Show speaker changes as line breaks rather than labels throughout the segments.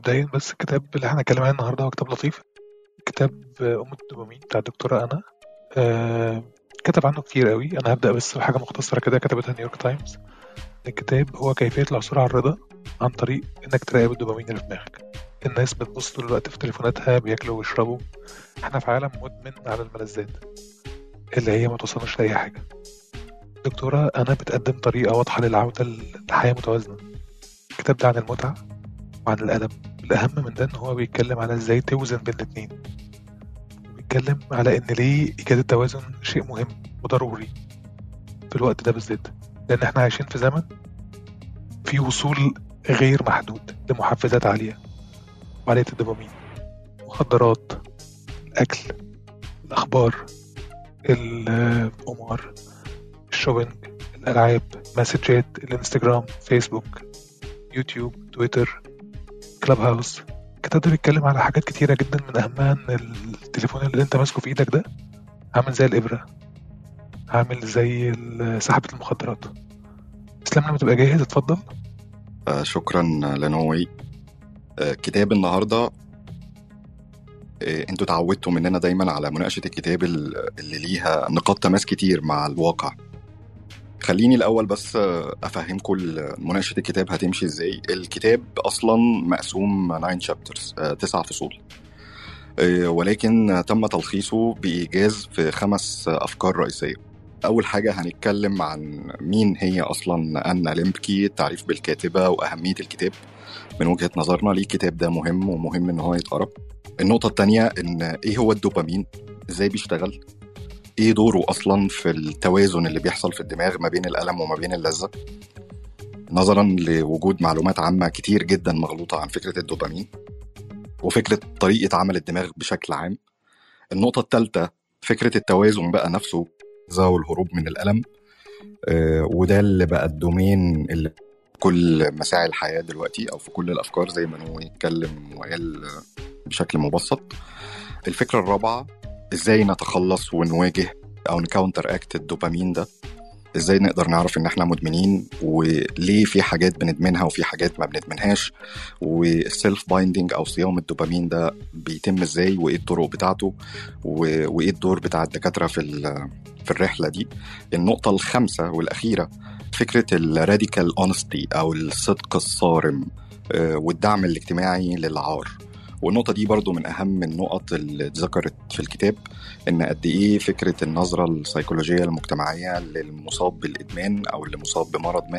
مبدئيا بس الكتاب اللي احنا هنتكلم عنه النهارده هو كتاب لطيف كتاب أم الدوبامين بتاع الدكتورة أنا آه كتب عنه كتير قوي أنا هبدأ بس بحاجة مختصرة كده كتبتها نيويورك تايمز الكتاب هو كيفية العثور على الرضا عن طريق إنك تراقب الدوبامين اللي في دماغك الناس بتبص طول الوقت في تليفوناتها بياكلوا ويشربوا احنا في عالم مدمن على الملذات اللي هي ما توصلناش لأي حاجة دكتورة أنا بتقدم طريقة واضحة للعودة لحياة متوازنة الكتاب ده عن المتعة وعن الألم الأهم من ده إن هو بيتكلم على إزاي توزن بين الاتنين بيتكلم على إن ليه إيجاد التوازن شيء مهم وضروري في الوقت ده بالذات لأن إحنا عايشين في زمن فيه وصول غير محدود لمحفزات عالية وعالية الدوبامين مخدرات الأكل الأخبار القمار الشوبينج الألعاب مسجات الانستجرام فيسبوك يوتيوب تويتر كلاب هاوس الكتاب ده بيتكلم على حاجات كتيرة جدا من أهمها إن التليفون اللي أنت ماسكه في إيدك ده عامل زي الإبرة عامل زي سحبة المخدرات إسلام لما تبقى جاهز اتفضل
آه شكرا لنوي آه كتاب النهارده آه انتوا اتعودتوا مننا دايما على مناقشه الكتاب اللي ليها نقاط تماس كتير مع الواقع خليني الاول بس افهمكم مناقشه الكتاب هتمشي ازاي الكتاب اصلا مقسوم 9 شابترز تسع فصول ولكن تم تلخيصه بايجاز في خمس افكار رئيسيه اول حاجه هنتكلم عن مين هي اصلا انا ليمبكي التعريف بالكاتبه واهميه الكتاب من وجهه نظرنا ليه الكتاب ده مهم ومهم ان هو يتقرا النقطه الثانيه ان ايه هو الدوبامين ازاي بيشتغل ايه دوره اصلا في التوازن اللي بيحصل في الدماغ ما بين الالم وما بين اللذه نظرا لوجود معلومات عامه كتير جدا مغلوطه عن فكره الدوبامين وفكره طريقه عمل الدماغ بشكل عام النقطه الثالثه فكره التوازن بقى نفسه والهروب من الالم آه وده اللي بقى الدومين اللي كل مساعي الحياه دلوقتي او في كل الافكار زي ما هو يتكلم وقال بشكل مبسط الفكره الرابعه ازاي نتخلص ونواجه او نكاونتر اكت الدوبامين ده ازاي نقدر نعرف ان احنا مدمنين وليه في حاجات بندمنها وفي حاجات ما بندمنهاش والسيلف بايندينج او صيام الدوبامين ده بيتم ازاي وايه الطرق بتاعته وايه الدور بتاع الدكاتره في في الرحله دي النقطه الخامسه والاخيره فكره الراديكال اونستي او الصدق الصارم والدعم الاجتماعي للعار والنقطة دي برضو من أهم النقط اللي اتذكرت في الكتاب إن قد إيه فكرة النظرة السيكولوجية المجتمعية للمصاب بالإدمان أو اللي مصاب بمرض ما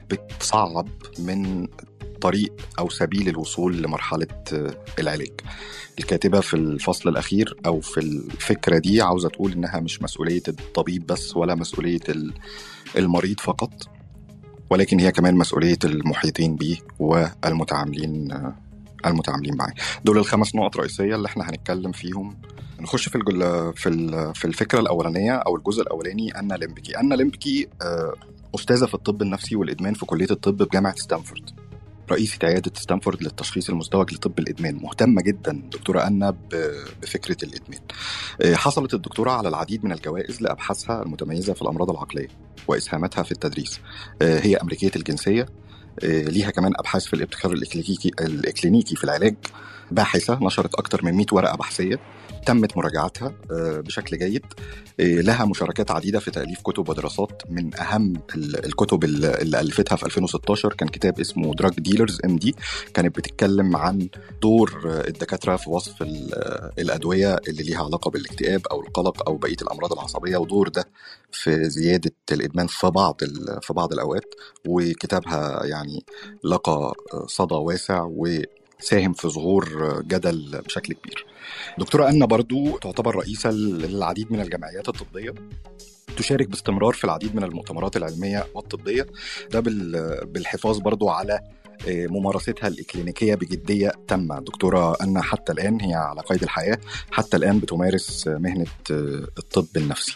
بتصعب من طريق أو سبيل الوصول لمرحلة العلاج الكاتبة في الفصل الأخير أو في الفكرة دي عاوزة تقول إنها مش مسؤولية الطبيب بس ولا مسؤولية المريض فقط ولكن هي كمان مسؤولية المحيطين بيه والمتعاملين المتعاملين معاه دول الخمس نقط رئيسيه اللي احنا هنتكلم فيهم نخش في الجل في في الفكره الاولانيه او الجزء الاولاني انا ليمبكي انا ليمبكي استاذه في الطب النفسي والادمان في كليه الطب بجامعه ستانفورد رئيسة عيادة ستانفورد للتشخيص المزدوج لطب الإدمان مهتمة جدا دكتورة أنا بفكرة الإدمان حصلت الدكتورة على العديد من الجوائز لأبحاثها المتميزة في الأمراض العقلية وإسهاماتها في التدريس هي أمريكية الجنسية ليها كمان ابحاث في الابتكار الاكلينيكي الاكلينيكي في العلاج باحثه نشرت اكثر من 100 ورقه بحثيه تمت مراجعتها بشكل جيد لها مشاركات عديدة في تأليف كتب ودراسات من أهم الكتب اللي ألفتها في 2016 كان كتاب اسمه دراج ديلرز ام دي كانت بتتكلم عن دور الدكاترة في وصف الأدوية اللي ليها علاقة بالاكتئاب أو القلق أو بقية الأمراض العصبية ودور ده في زيادة الإدمان في بعض في بعض الأوقات وكتابها يعني لقى صدى واسع و ساهم في ظهور جدل بشكل كبير دكتورة أنا برضو تعتبر رئيسة للعديد من الجمعيات الطبية تشارك باستمرار في العديد من المؤتمرات العلمية والطبية ده بالحفاظ برضو على ممارستها الإكلينيكية بجدية تامة دكتورة أنا حتى الآن هي على قيد الحياة حتى الآن بتمارس مهنة الطب النفسي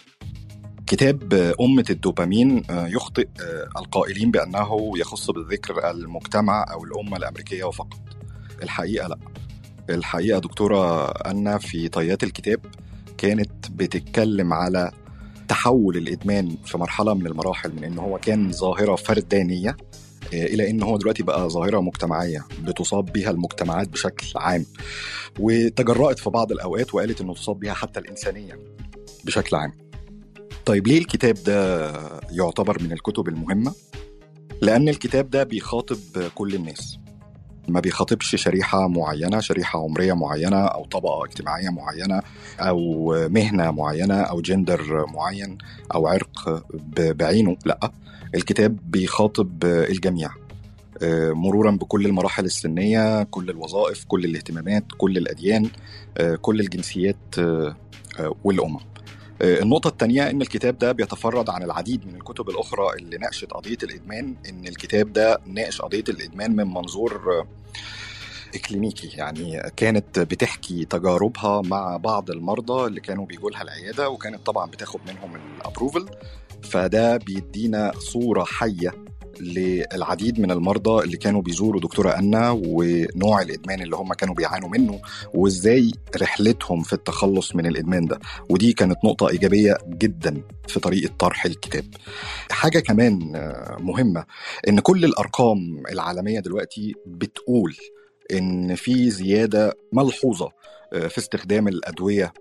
كتاب أمة الدوبامين يخطئ القائلين بأنه يخص بالذكر المجتمع أو الأمة الأمريكية وفقط الحقيقة لا الحقيقة دكتورة أنا في طيات الكتاب كانت بتتكلم على تحول الإدمان في مرحلة من المراحل من إن هو كان ظاهرة فردانية الى ان هو دلوقتي بقى ظاهره مجتمعيه بتصاب بها المجتمعات بشكل عام وتجرأت في بعض الاوقات وقالت انه تصاب بها حتى الانسانيه بشكل عام طيب ليه الكتاب ده يعتبر من الكتب المهمه لان الكتاب ده بيخاطب كل الناس ما بيخاطبش شريحة معينة شريحة عمرية معينة أو طبقة اجتماعية معينة أو مهنة معينة أو جندر معين أو عرق بعينه لأ الكتاب بيخاطب الجميع مرورا بكل المراحل السنية كل الوظائف كل الاهتمامات كل الأديان كل الجنسيات والأمم النقطة الثانية إن الكتاب ده بيتفرد عن العديد من الكتب الأخرى اللي ناقشت قضية الإدمان إن الكتاب ده ناقش قضية الإدمان من منظور إكلينيكي يعني كانت بتحكي تجاربها مع بعض المرضى اللي كانوا بيجوا لها العيادة وكانت طبعا بتاخد منهم الأبروفل فده بيدينا صورة حية للعديد من المرضى اللي كانوا بيزوروا دكتورة أنا ونوع الإدمان اللي هم كانوا بيعانوا منه وإزاي رحلتهم في التخلص من الإدمان ده ودي كانت نقطة إيجابية جدا في طريقة طرح الكتاب حاجة كمان مهمة إن كل الأرقام العالمية دلوقتي بتقول إن في زيادة ملحوظة في استخدام الأدوية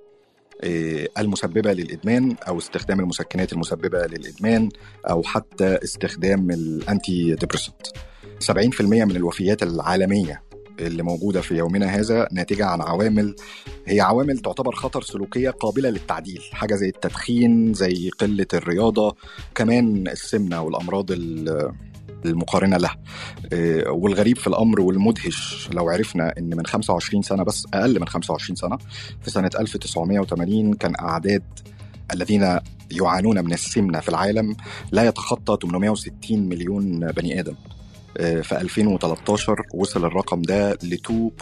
المسببة للإدمان أو استخدام المسكنات المسببة للإدمان أو حتى استخدام الأنتي ديبريسنت 70% من الوفيات العالمية اللي موجودة في يومنا هذا ناتجة عن عوامل هي عوامل تعتبر خطر سلوكية قابلة للتعديل حاجة زي التدخين زي قلة الرياضة كمان السمنة والأمراض المقارنه له والغريب في الامر والمدهش لو عرفنا ان من 25 سنه بس اقل من 25 سنه في سنه 1980 كان اعداد الذين يعانون من السمنه في العالم لا يتخطى 860 مليون بني ادم في 2013 وصل الرقم ده ل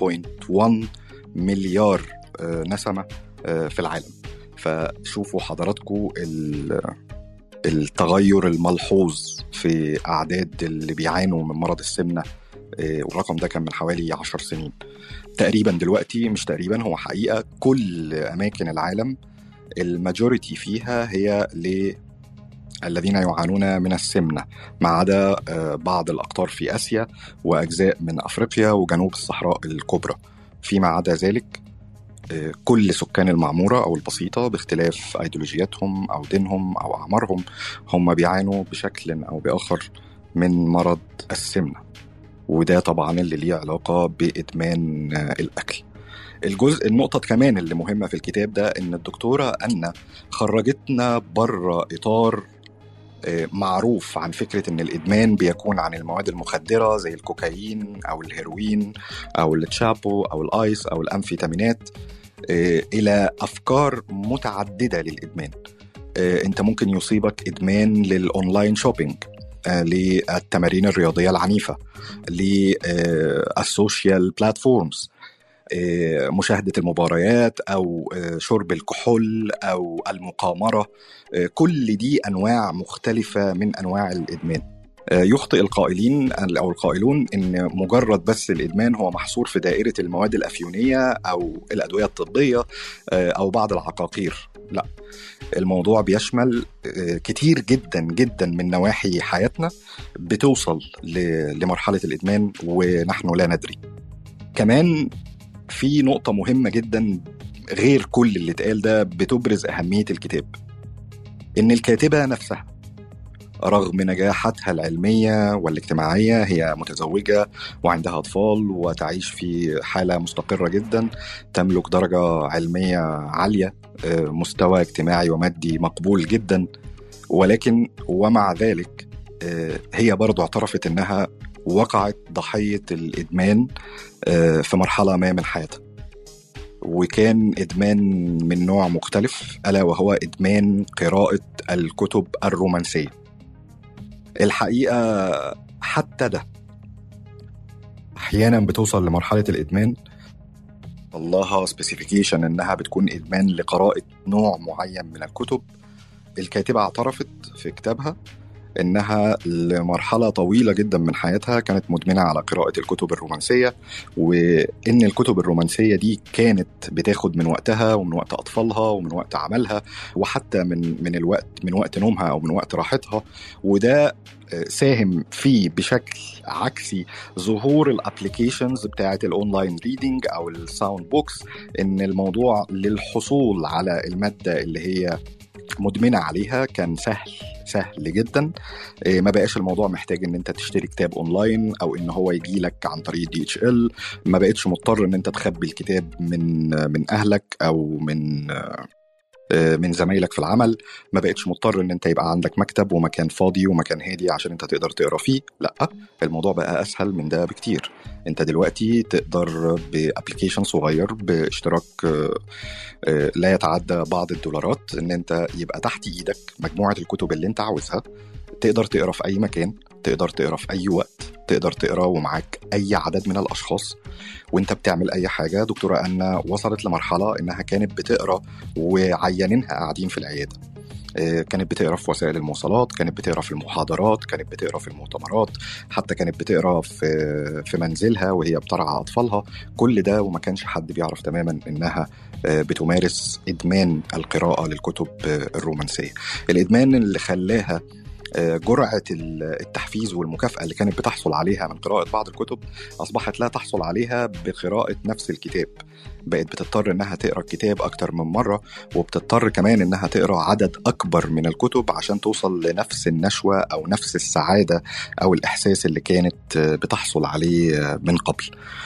2.1 مليار نسمه في العالم فشوفوا حضراتكم التغير الملحوظ في أعداد اللي بيعانوا من مرض السمنة والرقم ده كان من حوالي عشر سنين تقريبا دلوقتي مش تقريبا هو حقيقة كل أماكن العالم الماجوريتي فيها هي ل الذين يعانون من السمنة ما عدا بعض الأقطار في آسيا وأجزاء من أفريقيا وجنوب الصحراء الكبرى فيما عدا ذلك كل سكان المعمورة أو البسيطة باختلاف أيديولوجياتهم أو دينهم أو أعمارهم هم بيعانوا بشكل أو بآخر من مرض السمنة وده طبعا اللي ليه علاقة بإدمان الأكل الجزء النقطة كمان اللي مهمة في الكتاب ده إن الدكتورة أن خرجتنا بره إطار معروف عن فكرة إن الإدمان بيكون عن المواد المخدرة زي الكوكايين أو الهيروين أو التشابو أو الآيس أو الأمفيتامينات إلى أفكار متعددة للإدمان أنت ممكن يصيبك إدمان للأونلاين شوبينج للتمارين الرياضية العنيفة للسوشيال بلاتفورمز مشاهدة المباريات أو شرب الكحول أو المقامرة كل دي أنواع مختلفة من أنواع الإدمان يخطئ القائلين أو القائلون إن مجرد بس الإدمان هو محصور في دائرة المواد الأفيونية أو الأدوية الطبية أو بعض العقاقير لا الموضوع بيشمل كتير جدا جدا من نواحي حياتنا بتوصل لمرحلة الإدمان ونحن لا ندري كمان في نقطة مهمة جدا غير كل اللي اتقال ده بتبرز أهمية الكتاب إن الكاتبة نفسها رغم نجاحاتها العلمية والاجتماعية هي متزوجة وعندها أطفال وتعيش في حالة مستقرة جدا تملك درجة علمية عالية مستوى اجتماعي ومادي مقبول جدا ولكن ومع ذلك هي برضو اعترفت انها وقعت ضحية الإدمان في مرحلة ما من حياتها وكان إدمان من نوع مختلف ألا وهو إدمان قراءة الكتب الرومانسية الحقيقة حتى ده أحيانا بتوصل لمرحلة الإدمان الله سبيسيفيكيشن إنها بتكون إدمان لقراءة نوع معين من الكتب الكاتبة اعترفت في كتابها انها لمرحله طويله جدا من حياتها كانت مدمنه على قراءه الكتب الرومانسيه وان الكتب الرومانسيه دي كانت بتاخد من وقتها ومن وقت اطفالها ومن وقت عملها وحتى من من الوقت من وقت نومها او من وقت راحتها وده ساهم فيه بشكل عكسي ظهور الابلكيشنز بتاعه الاونلاين ريدنج او الساوند بوكس ان الموضوع للحصول على الماده اللي هي مدمنه عليها كان سهل سهل جدا ما بقاش الموضوع محتاج ان انت تشتري كتاب اونلاين او ان هو يجي لك عن طريق دي اتش ال ما بقتش مضطر ان انت تخبي الكتاب من من اهلك او من من زمايلك في العمل ما بقتش مضطر ان انت يبقى عندك مكتب ومكان فاضي ومكان هادي عشان انت تقدر تقرا فيه لا الموضوع بقى اسهل من ده بكتير انت دلوقتي تقدر بابلكيشن صغير باشتراك لا يتعدى بعض الدولارات ان انت يبقى تحت ايدك مجموعه الكتب اللي انت عاوزها تقدر تقرا في اي مكان تقدر تقرا في اي وقت تقدر تقرا ومعاك اي عدد من الاشخاص وانت بتعمل اي حاجه دكتوره انا وصلت لمرحله انها كانت بتقرا وعيانينها قاعدين في العياده كانت بتقرا في وسائل المواصلات كانت بتقرا في المحاضرات كانت بتقرا في المؤتمرات حتى كانت بتقرا في في منزلها وهي بترعى اطفالها كل ده وما كانش حد بيعرف تماما انها بتمارس ادمان القراءه للكتب الرومانسيه الادمان اللي خلاها جرعة التحفيز والمكافأة اللي كانت بتحصل عليها من قراءة بعض الكتب أصبحت لا تحصل عليها بقراءة نفس الكتاب بقت بتضطر إنها تقرأ الكتاب أكتر من مرة وبتضطر كمان إنها تقرأ عدد أكبر من الكتب عشان توصل لنفس النشوة أو نفس السعادة أو الإحساس اللي كانت بتحصل عليه من قبل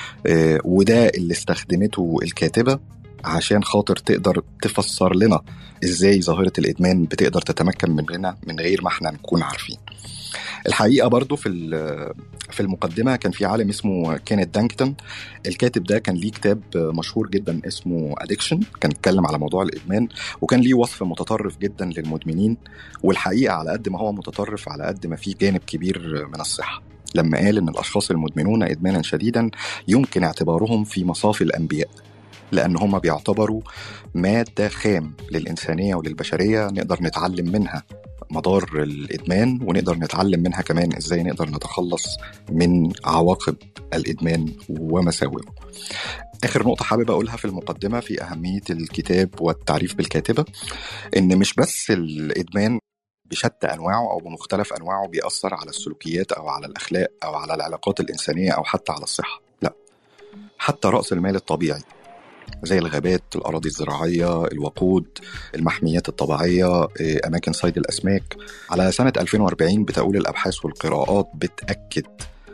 وده اللي استخدمته الكاتبة عشان خاطر تقدر تفسر لنا ازاي ظاهرة الإدمان بتقدر تتمكن مننا من غير ما احنا نكون عارفين الحقيقة برضو في في المقدمة كان في عالم اسمه كينيت دانكتون الكاتب ده كان ليه كتاب مشهور جدا اسمه ادكشن كان اتكلم على موضوع الإدمان وكان ليه وصف متطرف جدا للمدمنين والحقيقة على قد ما هو متطرف على قد ما فيه جانب كبير من الصحة لما قال ان الاشخاص المدمنون ادمانا شديدا يمكن اعتبارهم في مصاف الانبياء لأن هم بيعتبروا مادة خام للإنسانية وللبشرية نقدر نتعلم منها مدار الإدمان ونقدر نتعلم منها كمان إزاي نقدر نتخلص من عواقب الإدمان ومساوئه آخر نقطة حابب أقولها في المقدمة في أهمية الكتاب والتعريف بالكاتبة إن مش بس الإدمان بشتى انواعه او بمختلف انواعه بيأثر على السلوكيات او على الاخلاق او على العلاقات الانسانيه او حتى على الصحه، لا. حتى راس المال الطبيعي زي الغابات الأراضي الزراعية الوقود المحميات الطبيعية أماكن صيد الأسماك على سنة 2040 بتقول الأبحاث والقراءات بتأكد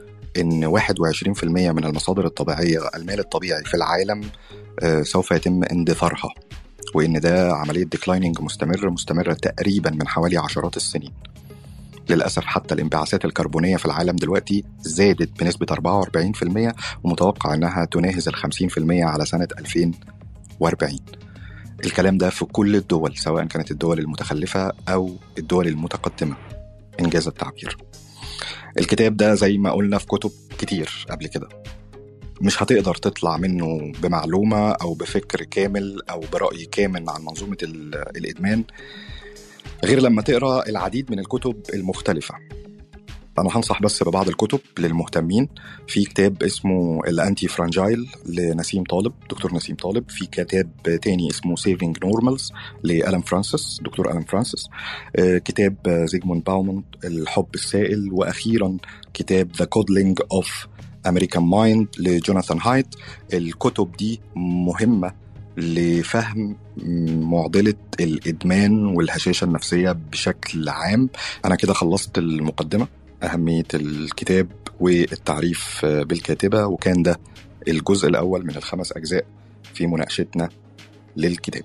إن 21% من المصادر الطبيعية المال الطبيعي في العالم سوف يتم اندثارها وإن ده عملية ديكلايننج مستمرة مستمرة تقريبا من حوالي عشرات السنين للأسف حتى الانبعاثات الكربونية في العالم دلوقتي زادت بنسبة 44% ومتوقع أنها تناهز ال 50% على سنة 2040 الكلام ده في كل الدول سواء كانت الدول المتخلفة أو الدول المتقدمة إنجاز التعبير الكتاب ده زي ما قلنا في كتب كتير قبل كده مش هتقدر تطلع منه بمعلومة أو بفكر كامل أو برأي كامل عن منظومة الإدمان غير لما تقرا العديد من الكتب المختلفة أنا هنصح بس ببعض الكتب للمهتمين في كتاب اسمه الأنتي فرانجايل لنسيم طالب دكتور نسيم طالب في كتاب تاني اسمه سيفينج نورمالز لألم فرانسيس دكتور ألم فرانسيس كتاب زيجموند باوموند الحب السائل وأخيرا كتاب ذا كودلينج أوف أمريكان مايند لجوناثان هايت الكتب دي مهمة لفهم معضلة الإدمان والهشاشة النفسية بشكل عام أنا كده خلصت المقدمة أهمية الكتاب والتعريف بالكاتبة وكان ده الجزء الأول من الخمس أجزاء في مناقشتنا للكتاب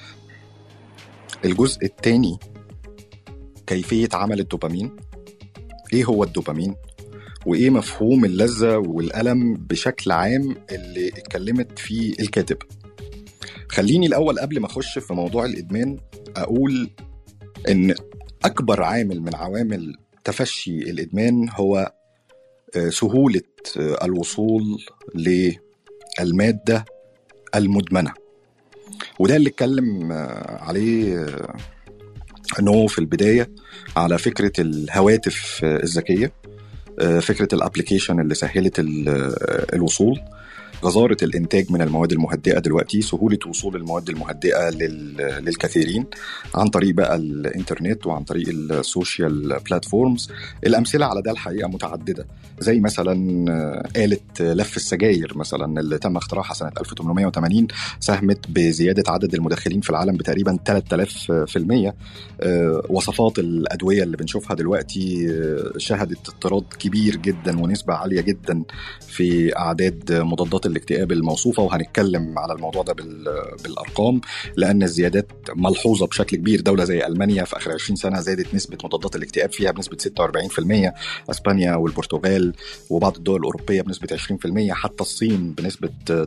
الجزء الثاني كيفية عمل الدوبامين إيه هو الدوبامين وإيه مفهوم اللذة والألم بشكل عام اللي اتكلمت فيه الكاتبة خليني الأول قبل ما أخش في موضوع الإدمان أقول إن أكبر عامل من عوامل تفشي الإدمان هو سهولة الوصول للمادة المدمنة وده اللي اتكلم عليه نو في البدايه على فكره الهواتف الذكيه فكره الابلكيشن اللي سهلت الوصول غزارة الإنتاج من المواد المهدئة دلوقتي سهولة وصول المواد المهدئة للكثيرين عن طريق بقى الإنترنت وعن طريق السوشيال بلاتفورمز الأمثلة على ده الحقيقة متعددة زي مثلا آلة لف السجاير مثلا اللي تم اختراعها سنة 1880 ساهمت بزيادة عدد المدخلين في العالم بتقريبا 3000% وصفات الأدوية اللي بنشوفها دلوقتي شهدت اضطراد كبير جدا ونسبة عالية جدا في أعداد مضادات الاكتئاب الموصوفة وهنتكلم على الموضوع ده بالأرقام لأن الزيادات ملحوظة بشكل كبير دولة زي ألمانيا في آخر 20 سنة زادت نسبة مضادات الاكتئاب فيها بنسبة 46% أسبانيا والبرتغال وبعض الدول الأوروبية بنسبة 20% حتى الصين بنسبة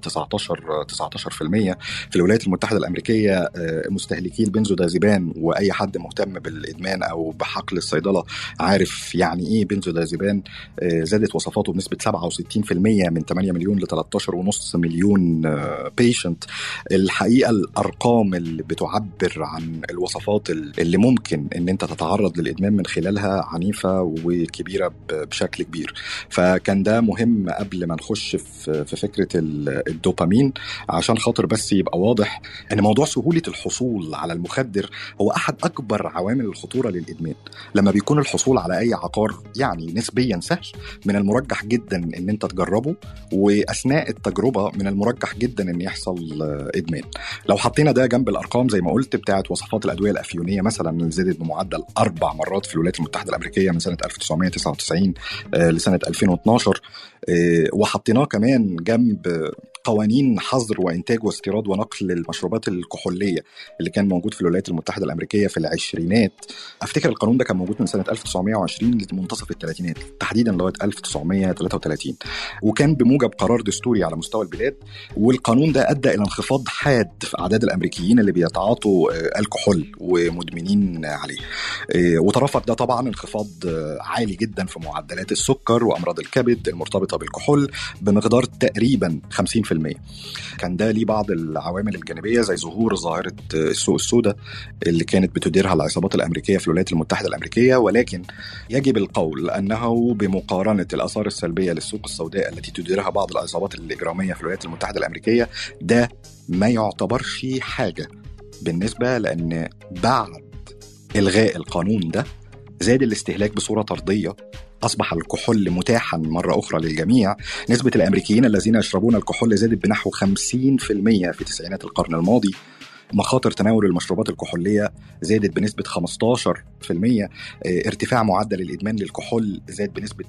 19 19% في الولايات المتحدة الأمريكية مستهلكي البنزودازيبان وأي حد مهتم بالإدمان أو بحقل الصيدلة عارف يعني إيه بنزودازيبان زادت وصفاته بنسبة 67% من 8 مليون ل 13.5 مليون بيشنت الحقيقه الارقام اللي بتعبر عن الوصفات اللي ممكن ان انت تتعرض للادمان من خلالها عنيفه وكبيره بشكل كبير فكان ده مهم قبل ما نخش في فكره الدوبامين عشان خاطر بس يبقى واضح ان موضوع سهوله الحصول على المخدر هو احد اكبر عوامل الخطوره للادمان لما بيكون الحصول على اي عقار يعني نسبيا سهل من المرجح جدا ان انت تجربه واثناء التجربه من المرجح جدا ان يحصل ادمان لو حطينا ده جنب الارقام زي ما قلت بتاعت وصفات الادويه الافيونيه مثلا اللي زادت بمعدل اربع مرات في الولايات المتحده الامريكيه من سنه 1999 لسنه 2012 وحطيناه كمان جنب قوانين حظر وانتاج واستيراد ونقل المشروبات الكحوليه اللي كان موجود في الولايات المتحده الامريكيه في العشرينات افتكر القانون ده كان موجود من سنه 1920 لمنتصف الثلاثينات تحديدا لغايه 1933 وكان بموجب قرار دستوري على مستوى البلاد والقانون ده ادى الى انخفاض حاد في اعداد الامريكيين اللي بيتعاطوا الكحول ومدمنين عليه وترافق ده طبعا انخفاض عالي جدا في معدلات السكر وامراض الكبد المرتبطه بالكحول بمقدار تقريبا 50% كان ده ليه بعض العوامل الجانبيه زي ظهور ظاهره السوق السوداء اللي كانت بتديرها العصابات الامريكيه في الولايات المتحده الامريكيه ولكن يجب القول انه بمقارنه الاثار السلبيه للسوق السوداء التي تديرها بعض العصابات الاجراميه في الولايات المتحده الامريكيه ده ما يعتبرش حاجه بالنسبه لان بعد الغاء القانون ده زاد الاستهلاك بصوره طرديه أصبح الكحول متاحا مرة أخرى للجميع نسبة الأمريكيين الذين يشربون الكحول زادت بنحو 50% في تسعينات القرن الماضي مخاطر تناول المشروبات الكحولية زادت بنسبة 15% ارتفاع معدل الإدمان للكحول زاد بنسبة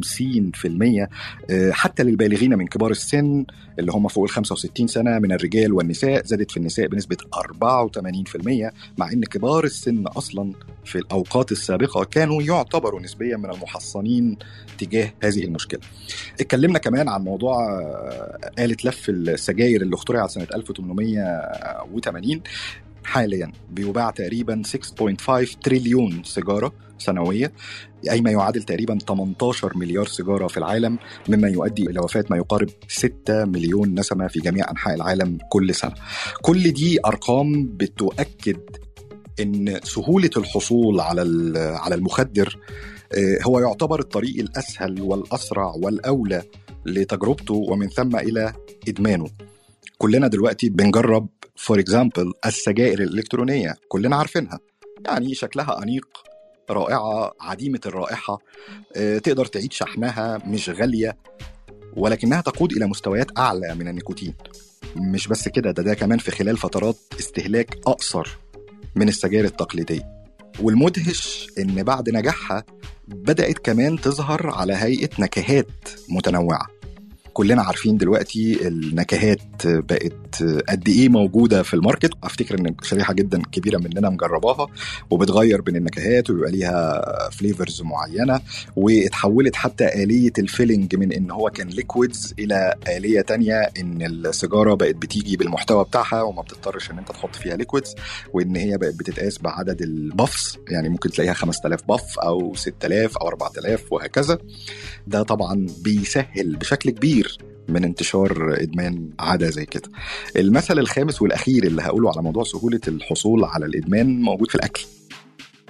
50% حتى للبالغين من كبار السن اللي هم فوق ال 65 سنة من الرجال والنساء زادت في النساء بنسبة 84% مع أن كبار السن أصلا في الأوقات السابقة كانوا يعتبروا نسبيا من المحصنين تجاه هذه المشكلة اتكلمنا كمان عن موضوع آلة لف السجاير اللي اخترعت سنة 1880 حاليا بيباع تقريبا 6.5 تريليون سيجاره سنويه اي ما يعادل تقريبا 18 مليار سيجاره في العالم مما يؤدي الى وفاه ما يقارب 6 مليون نسمه في جميع انحاء العالم كل سنه. كل دي ارقام بتؤكد ان سهوله الحصول على على المخدر هو يعتبر الطريق الاسهل والاسرع والاولى لتجربته ومن ثم الى ادمانه. كلنا دلوقتي بنجرب فور اكزامبل السجائر الالكترونيه كلنا عارفينها يعني شكلها انيق رائعه عديمه الرائحه تقدر تعيد شحنها مش غاليه ولكنها تقود الى مستويات اعلى من النيكوتين مش بس كده ده ده كمان في خلال فترات استهلاك اقصر من السجائر التقليديه والمدهش ان بعد نجاحها بدات كمان تظهر على هيئه نكهات متنوعه كلنا عارفين دلوقتي النكهات بقت قد ايه موجوده في الماركت افتكر ان شريحه جدا كبيره مننا مجرباها وبتغير بين النكهات وبيبقى ليها فليفرز معينه واتحولت حتى اليه الفيلنج من ان هو كان ليكويدز الى اليه تانية ان السيجاره بقت بتيجي بالمحتوى بتاعها وما بتضطرش ان انت تحط فيها ليكويدز وان هي بقت بتتقاس بعدد البفس يعني ممكن تلاقيها 5000 بف او 6000 او 4000 وهكذا ده طبعا بيسهل بشكل كبير من انتشار ادمان عاده زي كده. المثل الخامس والاخير اللي هقوله على موضوع سهوله الحصول على الادمان موجود في الاكل.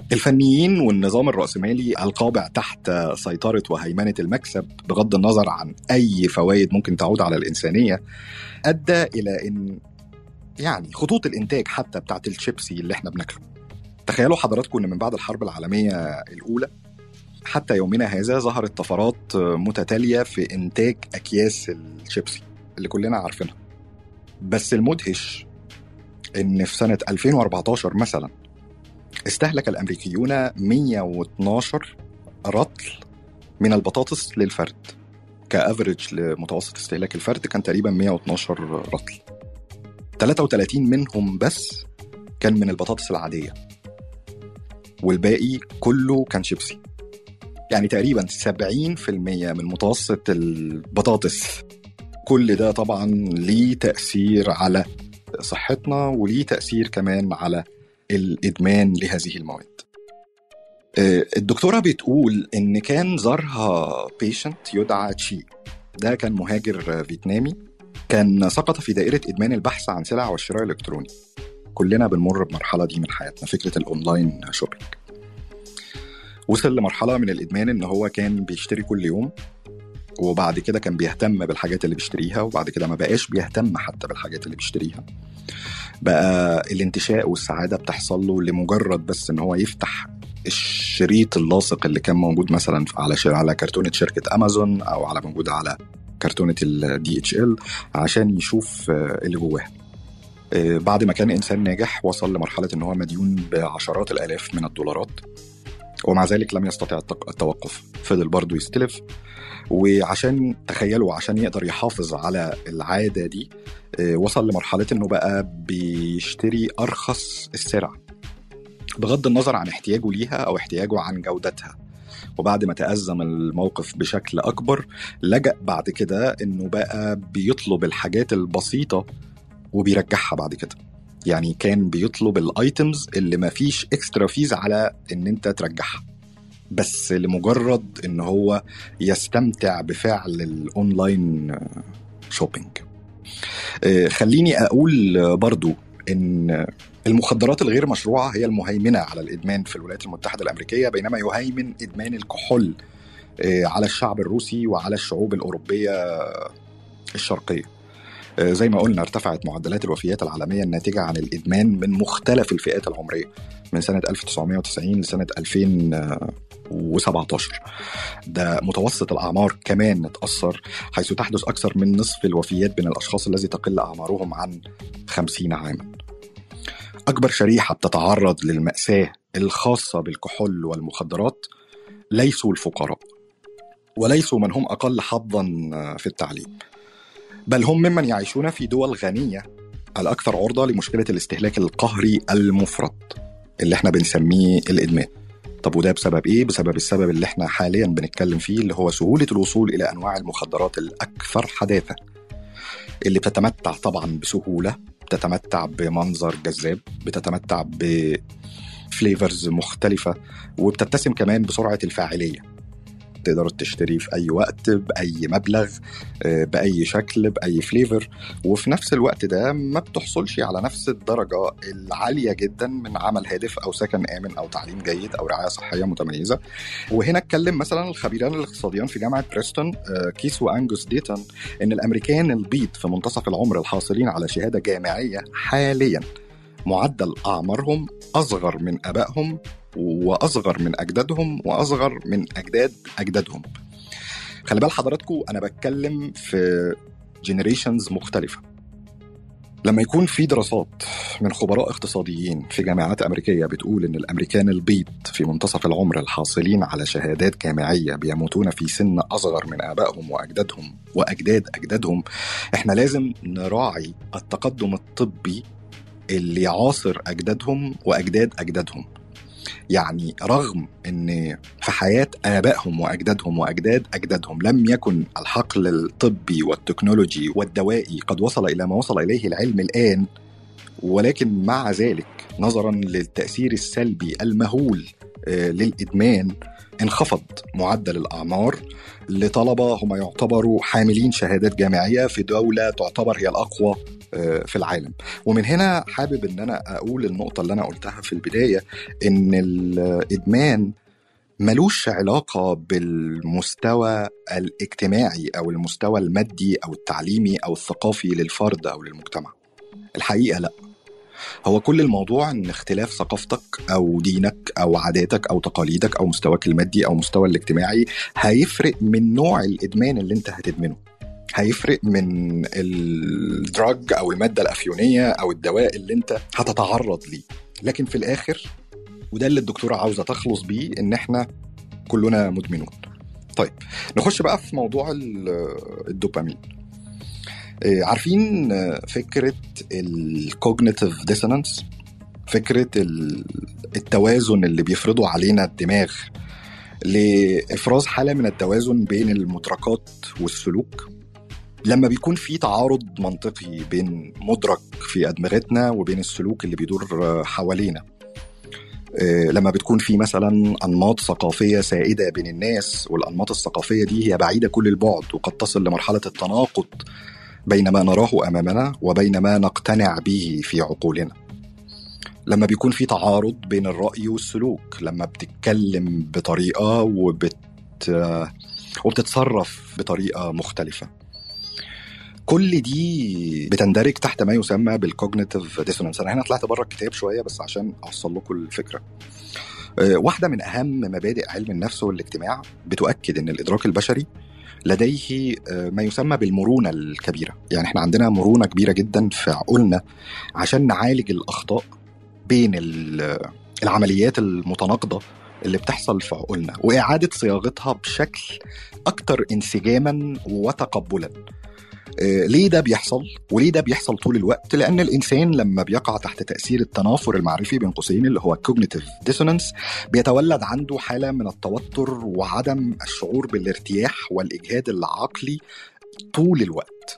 الفنيين والنظام الرأسمالي القابع تحت سيطرة وهيمنة المكسب بغض النظر عن أي فوائد ممكن تعود على الإنسانية أدى إلى أن يعني خطوط الإنتاج حتى بتاعت الشيبسي اللي احنا بناكله تخيلوا حضراتكم أن من بعد الحرب العالمية الأولى حتى يومنا هذا ظهرت طفرات متتالية في إنتاج أكياس الشيبسي اللي كلنا عارفينها بس المدهش إن في سنة 2014 مثلا استهلك الأمريكيون 112 رطل من البطاطس للفرد كأفريج لمتوسط استهلاك الفرد كان تقريبا 112 رطل 33 منهم بس كان من البطاطس العادية والباقي كله كان شيبسي يعني تقريبا 70% من متوسط البطاطس كل ده طبعا ليه تأثير على صحتنا وليه تأثير كمان على الإدمان لهذه المواد الدكتورة بتقول إن كان زارها بيشنت يدعى تشي ده كان مهاجر فيتنامي كان سقط في دائرة إدمان البحث عن سلع والشراء الإلكتروني كلنا بنمر بمرحلة دي من حياتنا فكرة الأونلاين شوبينج وصل لمرحلة من الإدمان إن هو كان بيشتري كل يوم وبعد كده كان بيهتم بالحاجات اللي بيشتريها وبعد كده ما بقاش بيهتم حتى بالحاجات اللي بيشتريها بقى الانتشاء والسعادة بتحصل له لمجرد بس ان هو يفتح الشريط اللاصق اللي كان موجود مثلا على على كرتونة شركة امازون او على موجود على كرتونة الدي اتش ال عشان يشوف اللي جواها بعد ما كان انسان ناجح وصل لمرحلة ان هو مديون بعشرات الالاف من الدولارات ومع ذلك لم يستطع التوقف فضل برضه يستلف وعشان تخيلوا عشان يقدر يحافظ على العاده دي وصل لمرحله انه بقى بيشتري ارخص السلع بغض النظر عن احتياجه ليها او احتياجه عن جودتها وبعد ما تأزم الموقف بشكل أكبر لجأ بعد كده إنه بقى بيطلب الحاجات البسيطة وبيرجعها بعد كده يعني كان بيطلب الايتمز اللي ما فيش اكسترا فيز على ان انت ترجعها بس لمجرد ان هو يستمتع بفعل الاونلاين شوبينج خليني اقول برضو ان المخدرات الغير مشروعة هي المهيمنة على الإدمان في الولايات المتحدة الأمريكية بينما يهيمن إدمان الكحول على الشعب الروسي وعلى الشعوب الأوروبية الشرقية زي ما قلنا ارتفعت معدلات الوفيات العالمية الناتجة عن الإدمان من مختلف الفئات العمرية من سنة 1990 لسنة 2017 ده متوسط الأعمار كمان اتأثر حيث تحدث أكثر من نصف الوفيات بين الأشخاص الذي تقل أعمارهم عن 50 عاما أكبر شريحة بتتعرض للمأساة الخاصة بالكحول والمخدرات ليسوا الفقراء وليسوا من هم أقل حظا في التعليم بل هم ممن يعيشون في دول غنية الأكثر عرضة لمشكلة الاستهلاك القهري المفرط اللي احنا بنسميه الإدمان طب وده بسبب ايه؟ بسبب السبب اللي احنا حاليا بنتكلم فيه اللي هو سهولة الوصول إلى أنواع المخدرات الأكثر حداثة اللي بتتمتع طبعا بسهولة بتتمتع بمنظر جذاب بتتمتع بفليفرز مختلفة وبتتسم كمان بسرعة الفاعلية تقدر تشتري في اي وقت باي مبلغ باي شكل باي فليفر وفي نفس الوقت ده ما بتحصلش على نفس الدرجه العاليه جدا من عمل هادف او سكن امن او تعليم جيد او رعايه صحيه متميزه وهنا اتكلم مثلا الخبيران الاقتصاديان في جامعه بريستون كيس وانجوس ديتون ان الامريكان البيض في منتصف العمر الحاصلين على شهاده جامعيه حاليا معدل اعمارهم اصغر من ابائهم واصغر من اجدادهم واصغر من اجداد اجدادهم خلي بال حضراتكم انا بتكلم في جنريشنز مختلفه لما يكون في دراسات من خبراء اقتصاديين في جامعات امريكيه بتقول ان الامريكان البيض في منتصف العمر الحاصلين على شهادات جامعيه بيموتون في سن اصغر من ابائهم واجدادهم واجداد اجدادهم احنا لازم نراعي التقدم الطبي اللي يعاصر اجدادهم واجداد اجدادهم يعني رغم ان في حياه ابائهم واجدادهم واجداد اجدادهم لم يكن الحقل الطبي والتكنولوجي والدوائي قد وصل الى ما وصل اليه العلم الان ولكن مع ذلك نظرا للتاثير السلبي المهول للادمان انخفض معدل الاعمار لطلبه هم يعتبروا حاملين شهادات جامعيه في دوله تعتبر هي الاقوى في العالم ومن هنا حابب ان انا اقول النقطه اللي انا قلتها في البدايه ان الادمان ملوش علاقه بالمستوى الاجتماعي او المستوى المادي او التعليمي او الثقافي للفرد او للمجتمع الحقيقه لا هو كل الموضوع ان اختلاف ثقافتك او دينك او عاداتك او تقاليدك او مستواك المادي او مستوى الاجتماعي هيفرق من نوع الادمان اللي انت هتدمنه هيفرق من الدراج او الماده الافيونيه او الدواء اللي انت هتتعرض ليه لكن في الاخر وده اللي الدكتوره عاوزه تخلص بيه ان احنا كلنا مدمنون طيب نخش بقى في موضوع الدوبامين عارفين فكره الكوجنيتيف ديسونانس فكره التوازن اللي بيفرضه علينا الدماغ لافراز حاله من التوازن بين المدركات والسلوك لما بيكون في تعارض منطقي بين مدرك في ادمغتنا وبين السلوك اللي بيدور حوالينا لما بتكون في مثلا انماط ثقافيه سائده بين الناس والانماط الثقافيه دي هي بعيده كل البعد وقد تصل لمرحله التناقض بين ما نراه امامنا وبين ما نقتنع به في عقولنا لما بيكون في تعارض بين الراي والسلوك لما بتتكلم بطريقه وبت وبتتصرف بطريقه مختلفه كل دي بتندرج تحت ما يسمى بالكوجنيتيف ديسونانس انا هنا طلعت بره الكتاب شويه بس عشان اوصل لكم الفكره واحده من اهم مبادئ علم النفس والاجتماع بتؤكد ان الادراك البشري لديه ما يسمى بالمرونه الكبيره يعني احنا عندنا مرونه كبيره جدا في عقولنا عشان نعالج الاخطاء بين العمليات المتناقضه اللي بتحصل في عقولنا واعاده صياغتها بشكل اكثر انسجاما وتقبلا ليه ده بيحصل وليه ده بيحصل طول الوقت لان الانسان لما بيقع تحت تاثير التنافر المعرفي بين قوسين اللي هو كوجنيتيف ديسونانس بيتولد عنده حاله من التوتر وعدم الشعور بالارتياح والاجهاد العقلي طول الوقت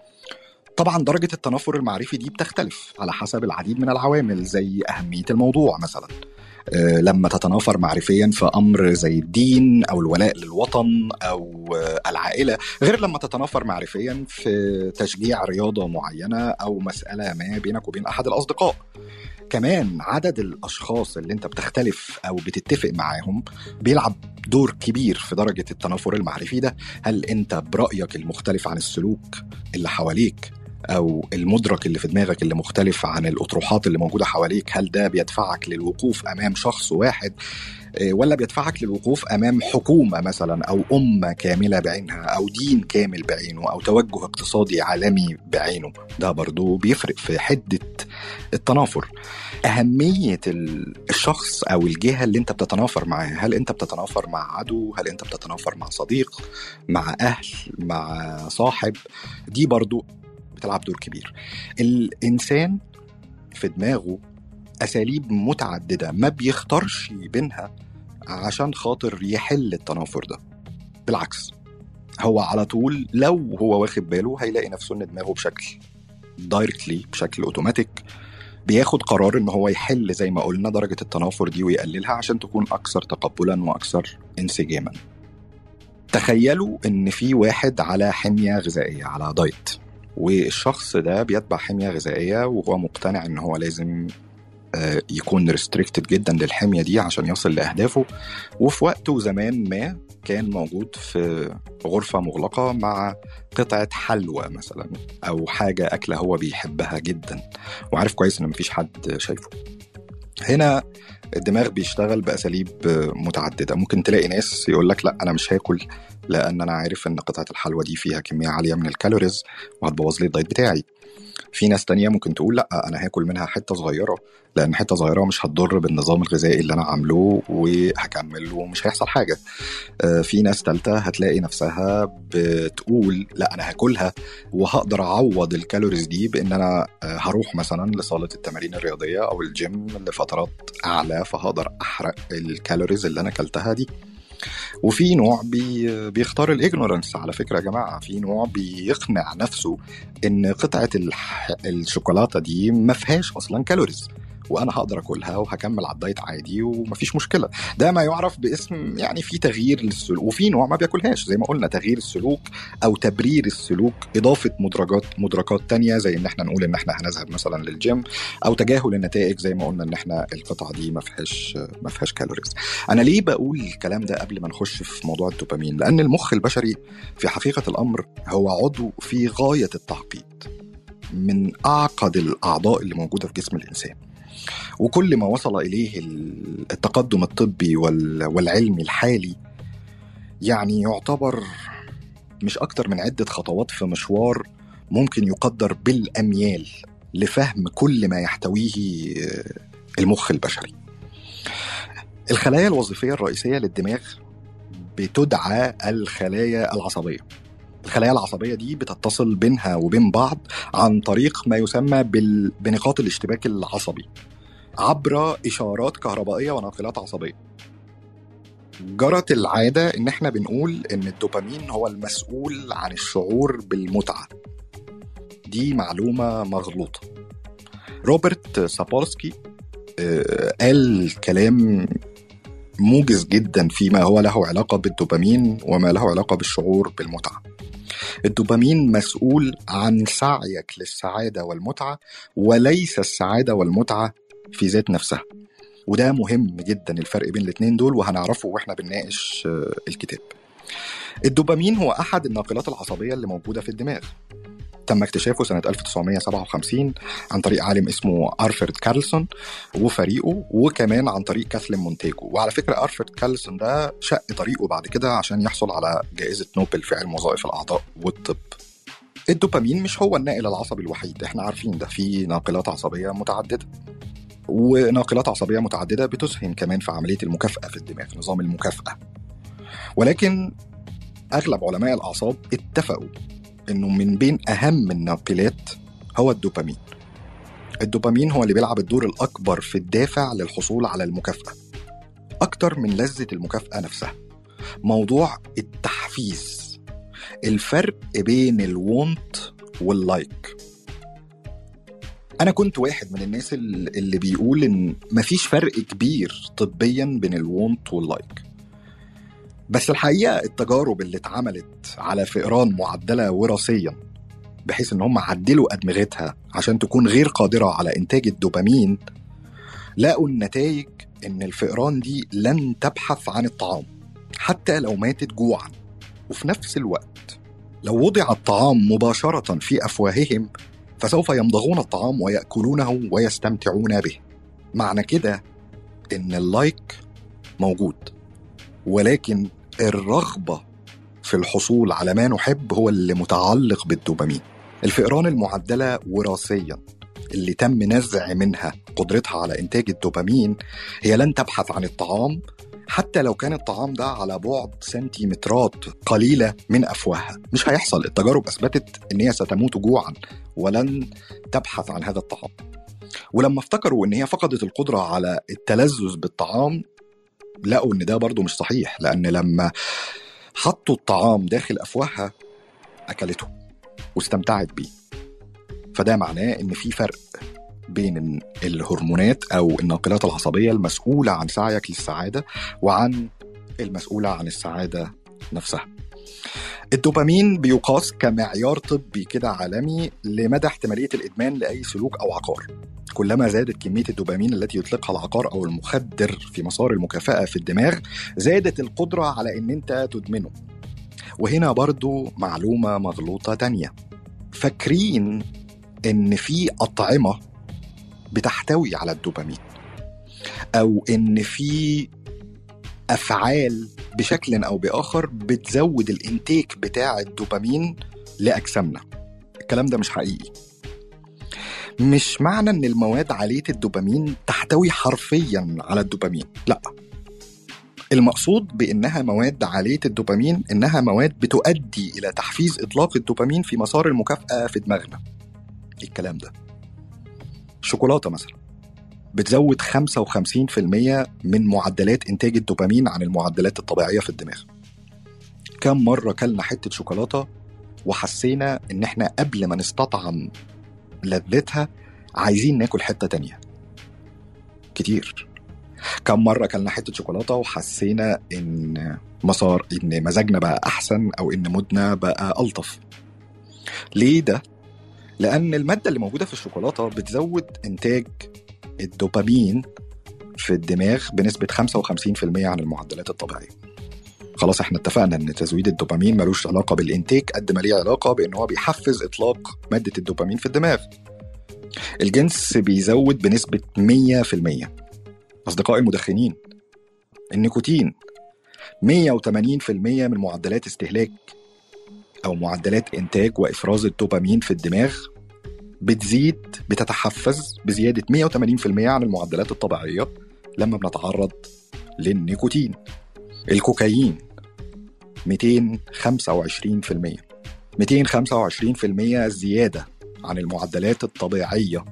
طبعا درجة التنافر المعرفي دي بتختلف على حسب العديد من العوامل زي أهمية الموضوع مثلا لما تتنافر معرفيا في امر زي الدين او الولاء للوطن او العائله غير لما تتنافر معرفيا في تشجيع رياضه معينه او مساله ما بينك وبين احد الاصدقاء كمان عدد الاشخاص اللي انت بتختلف او بتتفق معاهم بيلعب دور كبير في درجه التنافر المعرفي ده هل انت برايك المختلف عن السلوك اللي حواليك او المدرك اللي في دماغك اللي مختلف عن الاطروحات اللي موجوده حواليك هل ده بيدفعك للوقوف امام شخص واحد ولا بيدفعك للوقوف امام حكومه مثلا او امه كامله بعينها او دين كامل بعينه او توجه اقتصادي عالمي بعينه ده برضو بيفرق في حده التنافر اهميه الشخص او الجهه اللي انت بتتنافر معاها هل انت بتتنافر مع عدو هل انت بتتنافر مع صديق مع اهل مع صاحب دي برضو بتلعب دور كبير الانسان في دماغه اساليب متعدده ما بيختارش بينها عشان خاطر يحل التنافر ده بالعكس هو على طول لو هو واخد باله هيلاقي نفسه ان دماغه بشكل دايركتلي بشكل اوتوماتيك بياخد قرار ان هو يحل زي ما قلنا درجه التنافر دي ويقللها عشان تكون اكثر تقبلا واكثر انسجاما تخيلوا ان في واحد على حميه غذائيه على دايت والشخص ده بيتبع حميه غذائيه وهو مقتنع ان هو لازم يكون ريستريكتد جدا للحميه دي عشان يصل لاهدافه وفي وقت وزمان ما كان موجود في غرفه مغلقه مع قطعه حلوى مثلا او حاجه اكله هو بيحبها جدا وعارف كويس ان مفيش حد شايفه هنا الدماغ بيشتغل باساليب متعدده ممكن تلاقي ناس يقول لك لا انا مش هاكل لان انا عارف ان قطعه الحلوى دي فيها كميه عاليه من الكالوريز وهتبوظ لي الدايت بتاعي في ناس تانية ممكن تقول لا انا هاكل منها حته صغيره لان حته صغيره مش هتضر بالنظام الغذائي اللي انا عامله وهكمل ومش هيحصل حاجه في ناس تالتة هتلاقي نفسها بتقول لا انا هاكلها وهقدر اعوض الكالوريز دي بان انا هروح مثلا لصاله التمارين الرياضيه او الجيم لفترات اعلى فهقدر احرق الكالوريز اللي انا اكلتها دي وفي نوع بي بيختار الاجنورنس على فكره يا جماعه في نوع بيقنع نفسه ان قطعه الشوكولاته دي ما فيهاش اصلا كالوريز وانا هقدر اكلها وهكمل على الدايت عادي ومفيش مشكله ده ما يعرف باسم يعني في تغيير للسلوك وفي نوع ما بياكلهاش زي ما قلنا تغيير السلوك او تبرير السلوك اضافه مدرجات مدركات تانية زي ان احنا نقول ان احنا هنذهب مثلا للجيم او تجاهل النتائج زي ما قلنا ان احنا القطعه دي ما فيهاش ما فيهاش كالوريز انا ليه بقول الكلام ده قبل ما نخش في موضوع الدوبامين لان المخ البشري في حقيقه الامر هو عضو في غايه التعقيد من اعقد الاعضاء اللي موجوده في جسم الانسان وكل ما وصل اليه التقدم الطبي والعلمي الحالي يعني يعتبر مش اكتر من عده خطوات في مشوار ممكن يقدر بالاميال لفهم كل ما يحتويه المخ البشري الخلايا الوظيفيه الرئيسيه للدماغ بتدعى الخلايا العصبيه الخلايا العصبيه دي بتتصل بينها وبين بعض عن طريق ما يسمى بال... بنقاط الاشتباك العصبي عبر اشارات كهربائيه وناقلات عصبيه جرت العاده ان احنا بنقول ان الدوبامين هو المسؤول عن الشعور بالمتعه دي معلومه مغلوطه روبرت سابولسكي قال كلام موجز جدا فيما هو له علاقه بالدوبامين وما له علاقه بالشعور بالمتعه الدوبامين مسؤول عن سعيك للسعاده والمتعه وليس السعاده والمتعه في ذات نفسها وده مهم جدا الفرق بين الاثنين دول وهنعرفه واحنا بنناقش الكتاب الدوبامين هو احد الناقلات العصبيه اللي موجوده في الدماغ تم اكتشافه سنة 1957 عن طريق عالم اسمه أرفرد كارلسون وفريقه وكمان عن طريق كاثلين مونتيجو وعلى فكرة أرفرد كارلسون ده شق طريقه بعد كده عشان يحصل على جائزة نوبل في علم وظائف الأعضاء والطب الدوبامين مش هو الناقل العصبي الوحيد احنا عارفين ده في ناقلات عصبية متعددة وناقلات عصبية متعددة بتسهم كمان في عملية المكافأة في الدماغ نظام المكافأة ولكن أغلب علماء الأعصاب اتفقوا انه من بين اهم الناقلات هو الدوبامين الدوبامين هو اللي بيلعب الدور الاكبر في الدافع للحصول على المكافاه اكتر من لذه المكافاه نفسها موضوع التحفيز الفرق بين الوونت واللايك انا كنت واحد من الناس اللي بيقول ان مفيش فرق كبير طبيا بين الوونت واللايك بس الحقيقه التجارب اللي اتعملت على فئران معدله وراثيا بحيث ان هم عدلوا ادمغتها عشان تكون غير قادره على انتاج الدوبامين لقوا النتائج ان الفئران دي لن تبحث عن الطعام حتى لو ماتت جوعا وفي نفس الوقت لو وضع الطعام مباشره في افواههم فسوف يمضغون الطعام وياكلونه ويستمتعون به معنى كده ان اللايك موجود ولكن الرغبة في الحصول على ما نحب هو اللي متعلق بالدوبامين الفئران المعدلة وراثيا اللي تم نزع منها قدرتها على إنتاج الدوبامين هي لن تبحث عن الطعام حتى لو كان الطعام ده على بعد سنتيمترات قليلة من أفواهها مش هيحصل التجارب أثبتت إن هي ستموت جوعا ولن تبحث عن هذا الطعام ولما افتكروا إن هي فقدت القدرة على التلذذ بالطعام لقوا ان ده برضو مش صحيح لان لما حطوا الطعام داخل افواهها اكلته واستمتعت بيه فده معناه ان في فرق بين الهرمونات او الناقلات العصبيه المسؤوله عن سعيك للسعاده وعن المسؤوله عن السعاده نفسها الدوبامين بيقاس كمعيار طبي كده عالمي لمدى احتماليه الادمان لاي سلوك او عقار كلما زادت كميه الدوبامين التي يطلقها العقار او المخدر في مسار المكافاه في الدماغ زادت القدره على ان انت تدمنه وهنا برضو معلومه مغلوطه تانية فاكرين ان في اطعمه بتحتوي على الدوبامين او ان في افعال بشكل او باخر بتزود الانتيك بتاع الدوبامين لاجسامنا الكلام ده مش حقيقي مش معنى ان المواد عاليه الدوبامين تحتوي حرفيا على الدوبامين لا المقصود بانها مواد عاليه الدوبامين انها مواد بتؤدي الى تحفيز اطلاق الدوبامين في مسار المكافاه في دماغنا الكلام ده الشوكولاته مثلا بتزود 55% من معدلات انتاج الدوبامين عن المعدلات الطبيعيه في الدماغ كم مره كلنا حته شوكولاته وحسينا ان احنا قبل ما نستطعم لذتها عايزين ناكل حته تانية كتير كم مرة كلنا حتة شوكولاتة وحسينا إن مسار إن مزاجنا بقى أحسن أو إن مودنا بقى ألطف ليه ده؟ لأن المادة اللي موجودة في الشوكولاتة بتزود إنتاج الدوبامين في الدماغ بنسبة 55% عن المعدلات الطبيعية خلاص احنا اتفقنا ان تزويد الدوبامين ملوش علاقة بالانتاج قد ما ليه علاقة بان هو بيحفز اطلاق مادة الدوبامين في الدماغ الجنس بيزود بنسبة 100% أصدقائي المدخنين النيكوتين 180% من معدلات استهلاك أو معدلات إنتاج وإفراز الدوبامين في الدماغ بتزيد بتتحفز بزيادة 180% عن المعدلات الطبيعية لما بنتعرض للنيكوتين الكوكايين 225% 225% زيادة عن المعدلات الطبيعية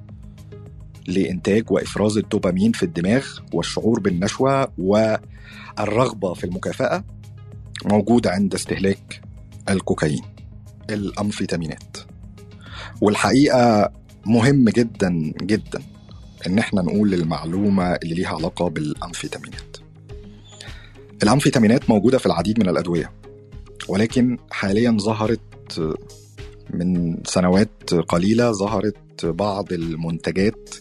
لإنتاج وإفراز الدوبامين في الدماغ والشعور بالنشوة والرغبة في المكافأة موجودة عند استهلاك الكوكايين الأمفيتامينات والحقيقة مهم جدا جدا إن احنا نقول المعلومة اللي ليها علاقة بالأمفيتامينات الأمفيتامينات موجودة في العديد من الأدوية ولكن حاليا ظهرت من سنوات قليلة ظهرت بعض المنتجات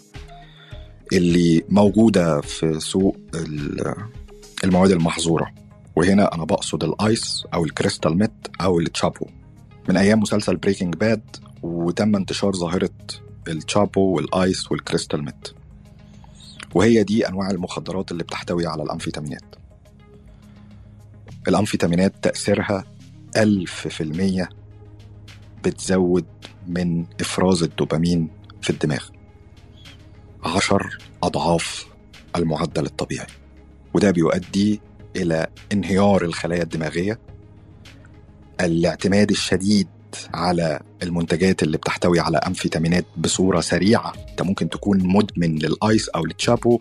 اللي موجودة في سوق المواد المحظورة وهنا أنا بقصد الآيس أو الكريستال ميت أو التشابو من أيام مسلسل بريكنج باد وتم انتشار ظاهرة التشابو والآيس والكريستال ميت وهي دي أنواع المخدرات اللي بتحتوي على الأمفيتامينات الأمفيتامينات تأثيرها ألف في المية بتزود من إفراز الدوبامين في الدماغ عشر أضعاف المعدل الطبيعي وده بيؤدي إلى انهيار الخلايا الدماغية الاعتماد الشديد على المنتجات اللي بتحتوي على أمفيتامينات بصورة سريعة أنت ممكن تكون مدمن للآيس أو للتشابو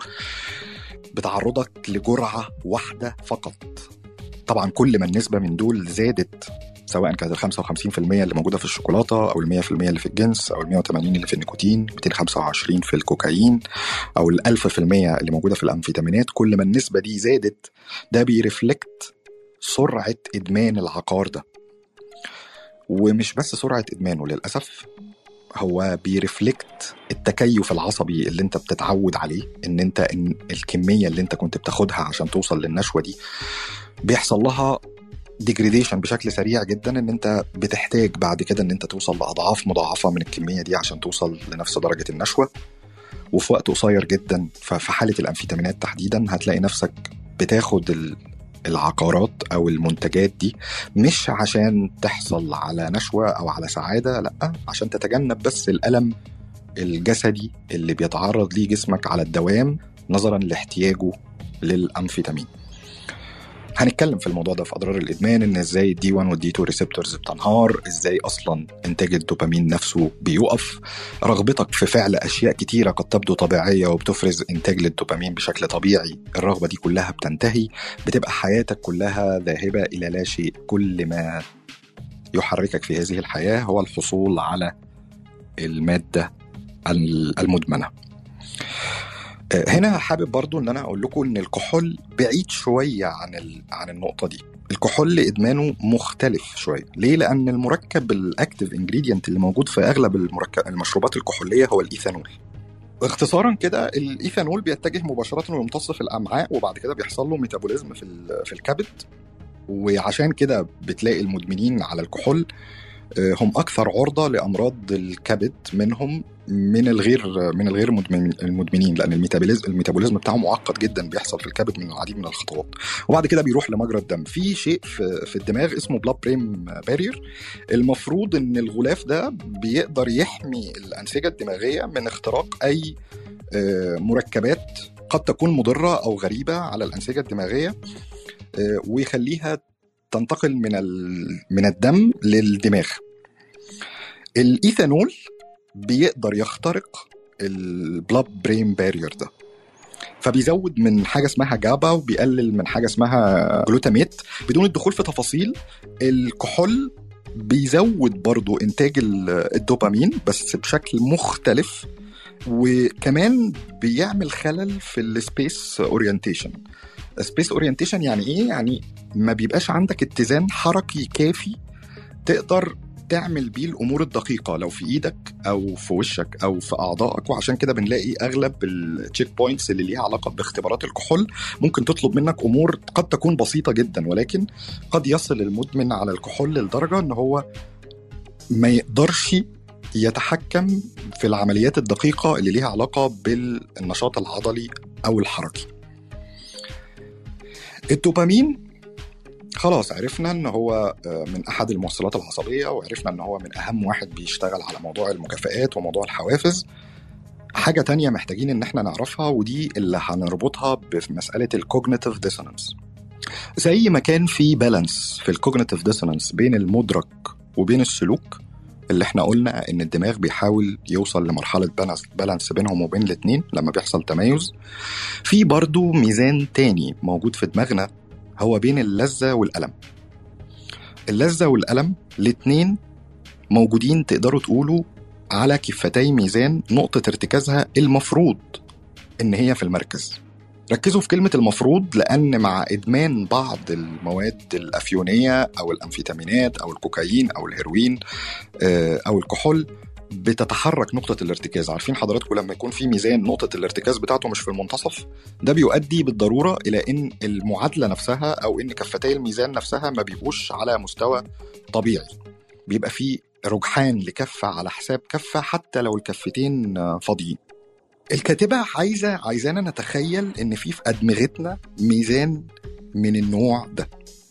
بتعرضك لجرعة واحدة فقط طبعا كل ما النسبة من دول زادت سواء كانت ال 55% اللي موجوده في الشوكولاته او ال 100% اللي في الجنس او ال 180 اللي في النيكوتين 225 في الكوكايين او ال 1000% اللي موجوده في الامفيتامينات كل ما النسبه دي زادت ده بيرفلكت سرعه ادمان العقار ده ومش بس سرعه ادمانه للاسف هو بيرفلكت التكيف العصبي اللي انت بتتعود عليه ان انت إن الكميه اللي انت كنت بتاخدها عشان توصل للنشوه دي بيحصل لها ديجريديشن بشكل سريع جدا ان انت بتحتاج بعد كده ان انت توصل لاضعاف مضاعفه من الكميه دي عشان توصل لنفس درجه النشوه وفي وقت قصير جدا ففي حاله الانفيتامينات تحديدا هتلاقي نفسك بتاخد العقارات او المنتجات دي مش عشان تحصل على نشوه او على سعاده لا عشان تتجنب بس الالم الجسدي اللي بيتعرض ليه جسمك على الدوام نظرا لاحتياجه للامفيتامين هنتكلم في الموضوع ده في اضرار الادمان ان ازاي الدي 1 والدي 2 ريسبتورز بتنهار ازاي اصلا انتاج الدوبامين نفسه بيقف رغبتك في فعل اشياء كتيره قد تبدو طبيعيه وبتفرز انتاج للدوبامين بشكل طبيعي الرغبه دي كلها بتنتهي بتبقى حياتك كلها ذاهبه الى لا شيء كل ما يحركك في هذه الحياه هو الحصول على الماده المدمنه هنا حابب برضو ان انا اقول لكم ان الكحول بعيد شويه عن ال... عن النقطه دي الكحول ادمانه مختلف شويه ليه لان المركب الاكتيف انجريدينت اللي موجود في اغلب المركب المشروبات الكحوليه هو الايثانول اختصارا كده الايثانول بيتجه مباشره ويمتص في الامعاء وبعد كده بيحصل له ميتابوليزم في في الكبد وعشان كده بتلاقي المدمنين على الكحول هم اكثر عرضه لامراض الكبد منهم من الغير من الغير المدمنين لان الميتابوليزم الميتابوليزم بتاعه معقد جدا بيحصل في الكبد من العديد من الخطوات وبعد كده بيروح لمجرى الدم في شيء في, في الدماغ اسمه بلاد بريم بارير المفروض ان الغلاف ده بيقدر يحمي الانسجه الدماغيه من اختراق اي مركبات قد تكون مضره او غريبه على الانسجه الدماغيه ويخليها تنتقل من من الدم للدماغ الايثانول بيقدر يخترق البلاد برين بارير ده فبيزود من حاجه اسمها جابا وبيقلل من حاجه اسمها جلوتاميت بدون الدخول في تفاصيل الكحول بيزود برضو انتاج الدوبامين بس بشكل مختلف وكمان بيعمل خلل في السبيس اورينتيشن سبيس اورينتيشن يعني ايه يعني ما بيبقاش عندك اتزان حركي كافي تقدر تعمل بيه الامور الدقيقه لو في ايدك او في وشك او في اعضائك وعشان كده بنلاقي اغلب التشيك بوينتس اللي ليها علاقه باختبارات الكحول ممكن تطلب منك امور قد تكون بسيطه جدا ولكن قد يصل المدمن على الكحول لدرجه ان هو ما يقدرش يتحكم في العمليات الدقيقه اللي ليها علاقه بالنشاط العضلي او الحركي الدوبامين خلاص عرفنا ان هو من احد الموصلات العصبيه وعرفنا ان هو من اهم واحد بيشتغل على موضوع المكافآت وموضوع الحوافز حاجه تانية محتاجين ان احنا نعرفها ودي اللي هنربطها بمساله الكوجنيتيف ديسونانس زي ما كان في بالانس في الكوجنيتيف ديسونانس بين المدرك وبين السلوك اللي احنا قلنا ان الدماغ بيحاول يوصل لمرحله بالانس بينهم وبين الاثنين لما بيحصل تميز في برضو ميزان تاني موجود في دماغنا هو بين اللذة والألم اللذة والألم الاتنين موجودين تقدروا تقولوا على كفتي ميزان نقطة ارتكازها المفروض إن هي في المركز ركزوا في كلمة المفروض لأن مع إدمان بعض المواد الأفيونية أو الأمفيتامينات أو الكوكايين أو الهيروين أو الكحول بتتحرك نقطة الارتكاز عارفين حضراتكم لما يكون في ميزان نقطة الارتكاز بتاعته مش في المنتصف ده بيؤدي بالضرورة إلى إن المعادلة نفسها أو إن كفتي الميزان نفسها ما بيبقوش على مستوى طبيعي بيبقى في رجحان لكفة على حساب كفة حتى لو الكفتين فاضيين الكاتبة عايزة عايزانا نتخيل إن في في أدمغتنا ميزان من النوع ده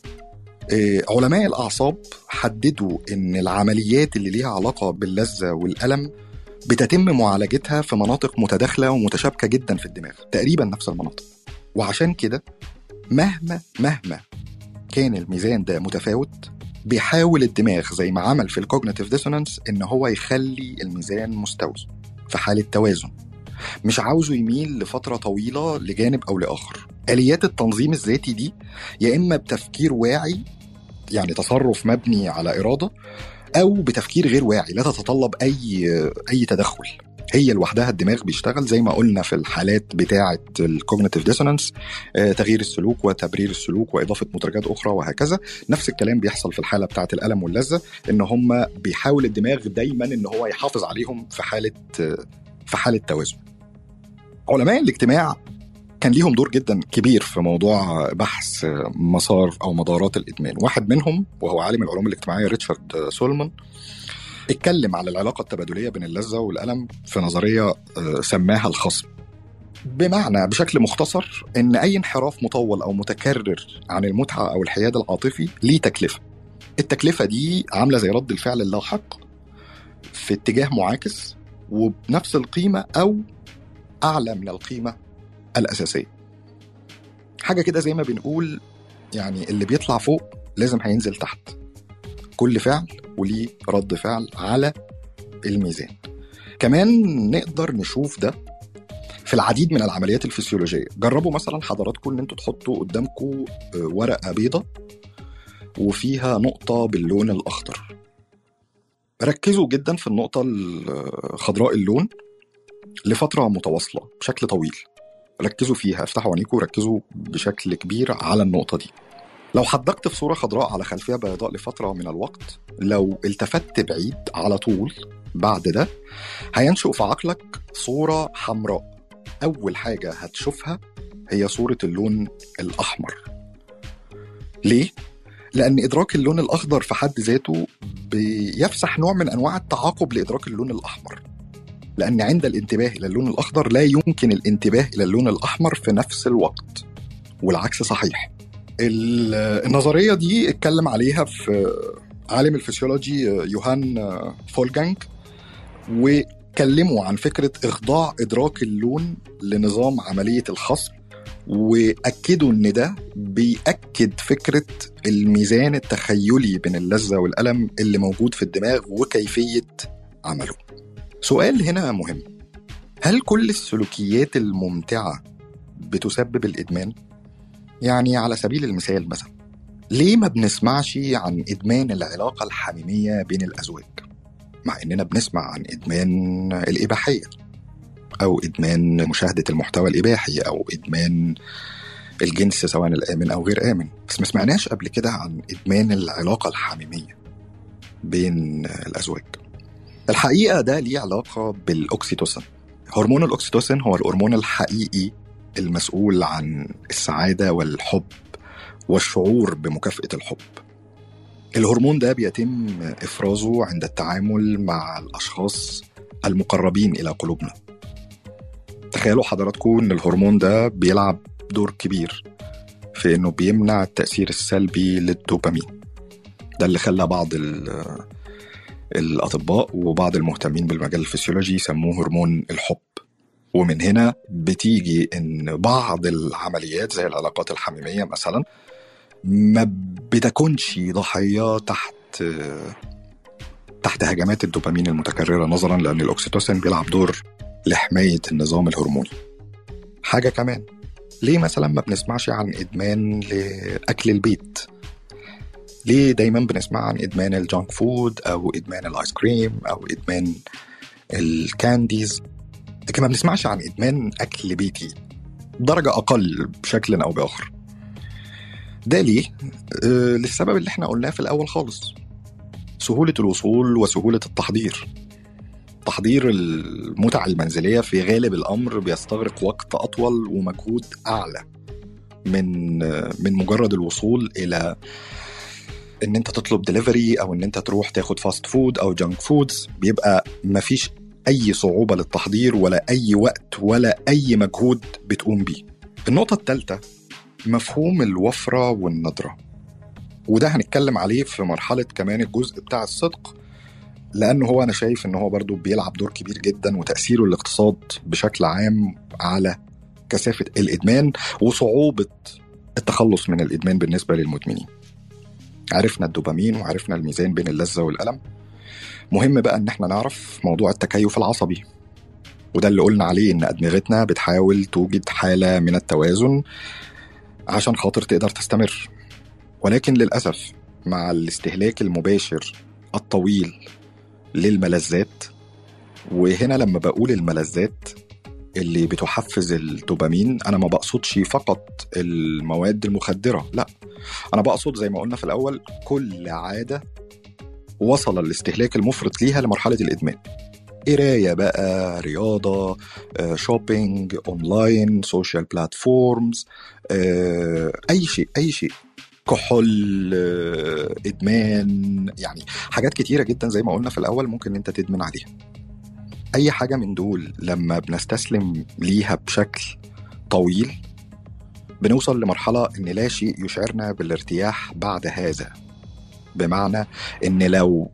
علماء الأعصاب حددوا إن العمليات اللي ليها علاقة باللذة والألم بتتم معالجتها في مناطق متداخلة ومتشابكة جدا في الدماغ تقريبا نفس المناطق وعشان كده مهما مهما كان الميزان ده متفاوت بيحاول الدماغ زي ما عمل في الكوجنيتيف ديسونانس ان هو يخلي الميزان مستوي في حالة توازن مش عاوزه يميل لفترة طويلة لجانب أو لآخر آليات التنظيم الذاتي دي يا إما بتفكير واعي يعني تصرف مبني على إرادة أو بتفكير غير واعي لا تتطلب أي أي تدخل هي لوحدها الدماغ بيشتغل زي ما قلنا في الحالات بتاعة الكوجنيتيف ديسونانس تغيير السلوك وتبرير السلوك وإضافة مدرجات أخرى وهكذا نفس الكلام بيحصل في الحالة بتاعة الألم واللذة إن هم بيحاول الدماغ دايما إن هو يحافظ عليهم في حالة في حالة توازن علماء الاجتماع كان ليهم دور جدا كبير في موضوع بحث مسار او مدارات الادمان واحد منهم وهو عالم العلوم الاجتماعيه ريتشارد سولمان اتكلم على العلاقه التبادليه بين اللذه والالم في نظريه سماها الخصم بمعنى بشكل مختصر ان اي انحراف مطول او متكرر عن المتعه او الحياد العاطفي ليه تكلفه التكلفه دي عامله زي رد الفعل اللاحق في اتجاه معاكس وبنفس القيمه او اعلى من القيمه الاساسيه حاجه كده زي ما بنقول يعني اللي بيطلع فوق لازم هينزل تحت كل فعل وليه رد فعل على الميزان كمان نقدر نشوف ده في العديد من العمليات الفسيولوجيه جربوا مثلا حضراتكم ان انتوا تحطوا قدامكم ورقه بيضه وفيها نقطه باللون الاخضر ركزوا جدا في النقطه الخضراء اللون لفتره متواصله بشكل طويل ركزوا فيها افتحوا عينيكم وركزوا بشكل كبير على النقطه دي لو حدقت في صورة خضراء على خلفية بيضاء لفترة من الوقت لو التفت بعيد على طول بعد ده هينشئ في عقلك صورة حمراء أول حاجة هتشوفها هي صورة اللون الأحمر ليه؟ لأن إدراك اللون الأخضر في حد ذاته بيفسح نوع من أنواع التعاقب لإدراك اللون الأحمر لأن عند الانتباه إلى اللون الأخضر لا يمكن الانتباه إلى اللون الأحمر في نفس الوقت والعكس صحيح النظريه دي اتكلم عليها في عالم الفسيولوجي يوهان فولجانج وكلموا عن فكره اخضاع ادراك اللون لنظام عمليه الخصم واكدوا ان ده بياكد فكره الميزان التخيلي بين اللذه والالم اللي موجود في الدماغ وكيفيه عمله سؤال هنا مهم هل كل السلوكيات الممتعه بتسبب الادمان يعني على سبيل المثال مثلا ليه ما بنسمعش عن إدمان العلاقة الحميمية بين الأزواج مع إننا بنسمع عن إدمان الإباحية أو إدمان مشاهدة المحتوى الإباحي أو إدمان الجنس سواء الآمن أو غير آمن بس ما سمعناش قبل كده عن إدمان العلاقة الحميمية بين الأزواج الحقيقة ده ليه علاقة بالأكسيتوسين هرمون الأكسيتوسين هو الهرمون الحقيقي المسؤول عن السعادة والحب والشعور بمكافأة الحب الهرمون ده بيتم إفرازه عند التعامل مع الأشخاص المقربين إلى قلوبنا تخيلوا حضراتكم إن الهرمون ده بيلعب دور كبير في إنه بيمنع التأثير السلبي للدوبامين ده اللي خلى بعض الأطباء وبعض المهتمين بالمجال الفسيولوجي يسموه هرمون الحب ومن هنا بتيجي ان بعض العمليات زي العلاقات الحميميه مثلا ما بتكونش ضحيه تحت تحت هجمات الدوبامين المتكرره نظرا لان الاكسيتوسين بيلعب دور لحمايه النظام الهرموني. حاجه كمان ليه مثلا ما بنسمعش عن ادمان لاكل البيت؟ ليه دايما بنسمع عن ادمان الجانك فود او ادمان الايس كريم او ادمان الكانديز لكن ما بنسمعش عن ادمان اكل بيتي درجه اقل بشكل او باخر ده ليه آه للسبب اللي احنا قلناه في الاول خالص سهوله الوصول وسهوله التحضير تحضير المتع المنزليه في غالب الامر بيستغرق وقت اطول ومجهود اعلى من من مجرد الوصول الى ان انت تطلب دليفري او ان انت تروح تاخد فاست فود او جانك فودز بيبقى مفيش اي صعوبه للتحضير ولا اي وقت ولا اي مجهود بتقوم بيه النقطه الثالثه مفهوم الوفره والندره وده هنتكلم عليه في مرحله كمان الجزء بتاع الصدق لأن هو أنا شايف إن هو برضو بيلعب دور كبير جدا وتأثيره الاقتصاد بشكل عام على كثافة الإدمان وصعوبة التخلص من الإدمان بالنسبة للمدمنين عرفنا الدوبامين وعرفنا الميزان بين اللذة والألم مهم بقى إن احنا نعرف موضوع التكيف العصبي وده اللي قلنا عليه إن أدمغتنا بتحاول توجد حالة من التوازن عشان خاطر تقدر تستمر ولكن للأسف مع الاستهلاك المباشر الطويل للملذات وهنا لما بقول الملذات اللي بتحفز الدوبامين انا ما بقصدش فقط المواد المخدره لا انا بقصد زي ما قلنا في الاول كل عاده وصل الاستهلاك المفرط ليها لمرحله الادمان قرايه بقى رياضه شوبينج اونلاين سوشيال بلاتفورمز اي شيء اي شيء كحول ادمان يعني حاجات كتيره جدا زي ما قلنا في الاول ممكن انت تدمن عليها اي حاجه من دول لما بنستسلم ليها بشكل طويل بنوصل لمرحله ان لا شيء يشعرنا بالارتياح بعد هذا بمعنى ان لو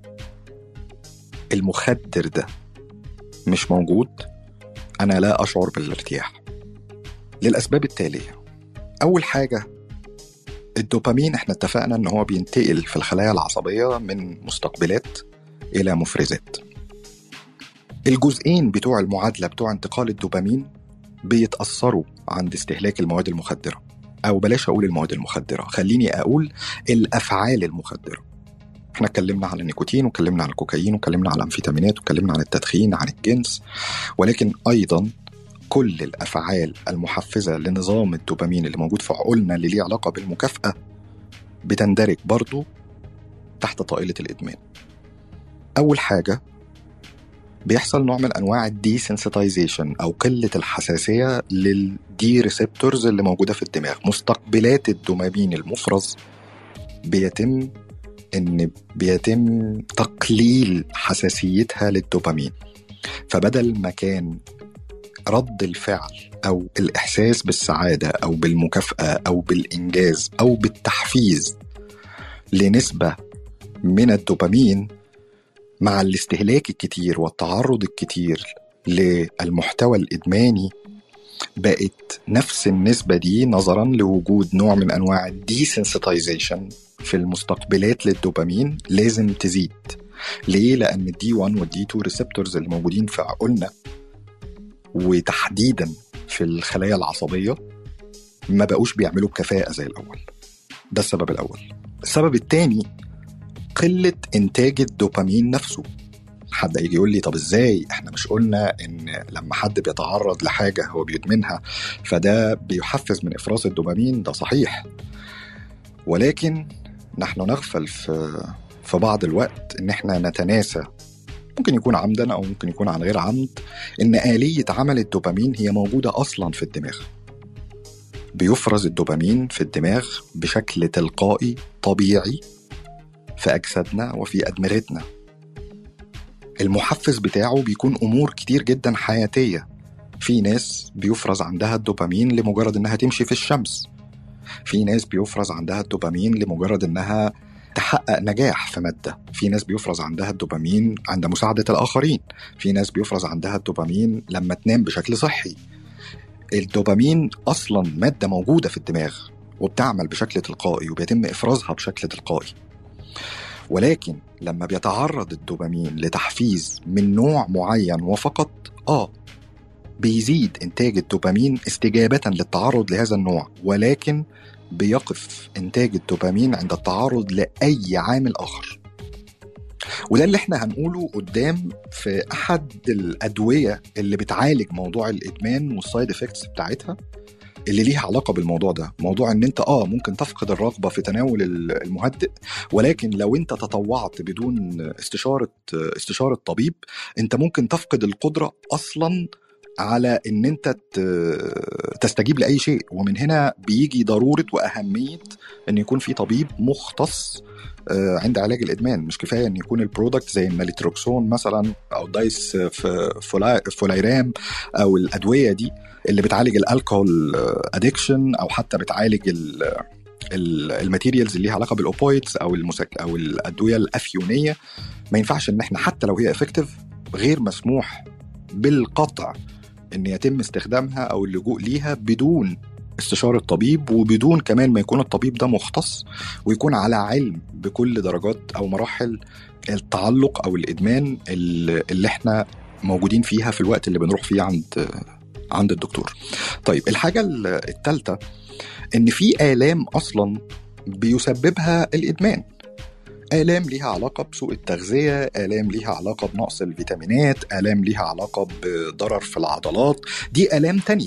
المخدر ده مش موجود انا لا اشعر بالارتياح للاسباب التاليه اول حاجه الدوبامين احنا اتفقنا ان هو بينتقل في الخلايا العصبيه من مستقبلات الى مفرزات الجزئين بتوع المعادله بتوع انتقال الدوبامين بيتاثروا عند استهلاك المواد المخدره او بلاش اقول المواد المخدره خليني اقول الافعال المخدره احنا اتكلمنا عن النيكوتين واتكلمنا عن الكوكايين واتكلمنا عن الامفيتامينات واتكلمنا عن التدخين عن الجنس ولكن ايضا كل الافعال المحفزه لنظام الدوبامين اللي موجود في عقولنا اللي ليه علاقه بالمكافاه بتندرج برضو تحت طائله الادمان اول حاجه بيحصل نوع من انواع الديسنسيتايزيشن او قله الحساسيه للدي ريسبتورز اللي موجوده في الدماغ مستقبلات الدوبامين المفرز بيتم ان بيتم تقليل حساسيتها للدوبامين فبدل ما كان رد الفعل او الاحساس بالسعاده او بالمكافاه او بالانجاز او بالتحفيز لنسبه من الدوبامين مع الاستهلاك الكتير والتعرض الكتير للمحتوى الادماني بقت نفس النسبة دي نظرا لوجود نوع من أنواع الديسنسيتايزيشن في المستقبلات للدوبامين لازم تزيد ليه؟ لأن الدي 1 والدي 2 ريسبتورز اللي موجودين في عقولنا وتحديدا في الخلايا العصبية ما بقوش بيعملوا بكفاءة زي الأول ده السبب الأول السبب الثاني قلة إنتاج الدوبامين نفسه حد يجي يقول لي طب ازاي احنا مش قلنا ان لما حد بيتعرض لحاجه هو بيدمنها فده بيحفز من افراز الدوبامين ده صحيح ولكن نحن نغفل في في بعض الوقت ان احنا نتناسى ممكن يكون عمدا او ممكن يكون عن غير عمد ان اليه عمل الدوبامين هي موجوده اصلا في الدماغ بيفرز الدوبامين في الدماغ بشكل تلقائي طبيعي في اجسادنا وفي ادمغتنا المحفز بتاعه بيكون امور كتير جدا حياتيه في ناس بيفرز عندها الدوبامين لمجرد انها تمشي في الشمس في ناس بيفرز عندها الدوبامين لمجرد انها تحقق نجاح في مادة في ناس بيفرز عندها الدوبامين عند مساعدة الآخرين في ناس بيفرز عندها الدوبامين لما تنام بشكل صحي الدوبامين أصلا مادة موجودة في الدماغ وبتعمل بشكل تلقائي وبيتم إفرازها بشكل تلقائي ولكن لما بيتعرض الدوبامين لتحفيز من نوع معين وفقط آه بيزيد إنتاج الدوبامين استجابة للتعرض لهذا النوع ولكن بيقف إنتاج الدوبامين عند التعرض لأي عامل آخر وده اللي احنا هنقوله قدام في أحد الأدوية اللي بتعالج موضوع الإدمان والسايد افكتس بتاعتها اللي ليها علاقة بالموضوع ده موضوع ان انت اه ممكن تفقد الرغبة في تناول المهدئ ولكن لو انت تطوعت بدون استشارة استشارة طبيب انت ممكن تفقد القدرة اصلا على ان انت تستجيب لاي شيء ومن هنا بيجي ضروره واهميه ان يكون في طبيب مختص عند علاج الادمان مش كفايه ان يكون البرودكت زي الناليتروكسون مثلا او دايس فولايرام او الادويه دي اللي بتعالج الالكول ادكشن او حتى بتعالج الماتيريالز اللي ليها علاقه بالاوبويدز او المسك او الادويه الافيونيه ما ينفعش ان احنا حتى لو هي افكتيف غير مسموح بالقطع ان يتم استخدامها او اللجوء ليها بدون استشارة طبيب وبدون كمان ما يكون الطبيب ده مختص ويكون على علم بكل درجات او مراحل التعلق او الادمان اللي احنا موجودين فيها في الوقت اللي بنروح فيه عند عند الدكتور. طيب الحاجة الثالثة ان في آلام اصلا بيسببها الادمان آلام ليها علاقة بسوء التغذية آلام ليها علاقة بنقص الفيتامينات آلام ليها علاقة بضرر في العضلات دي آلام تانية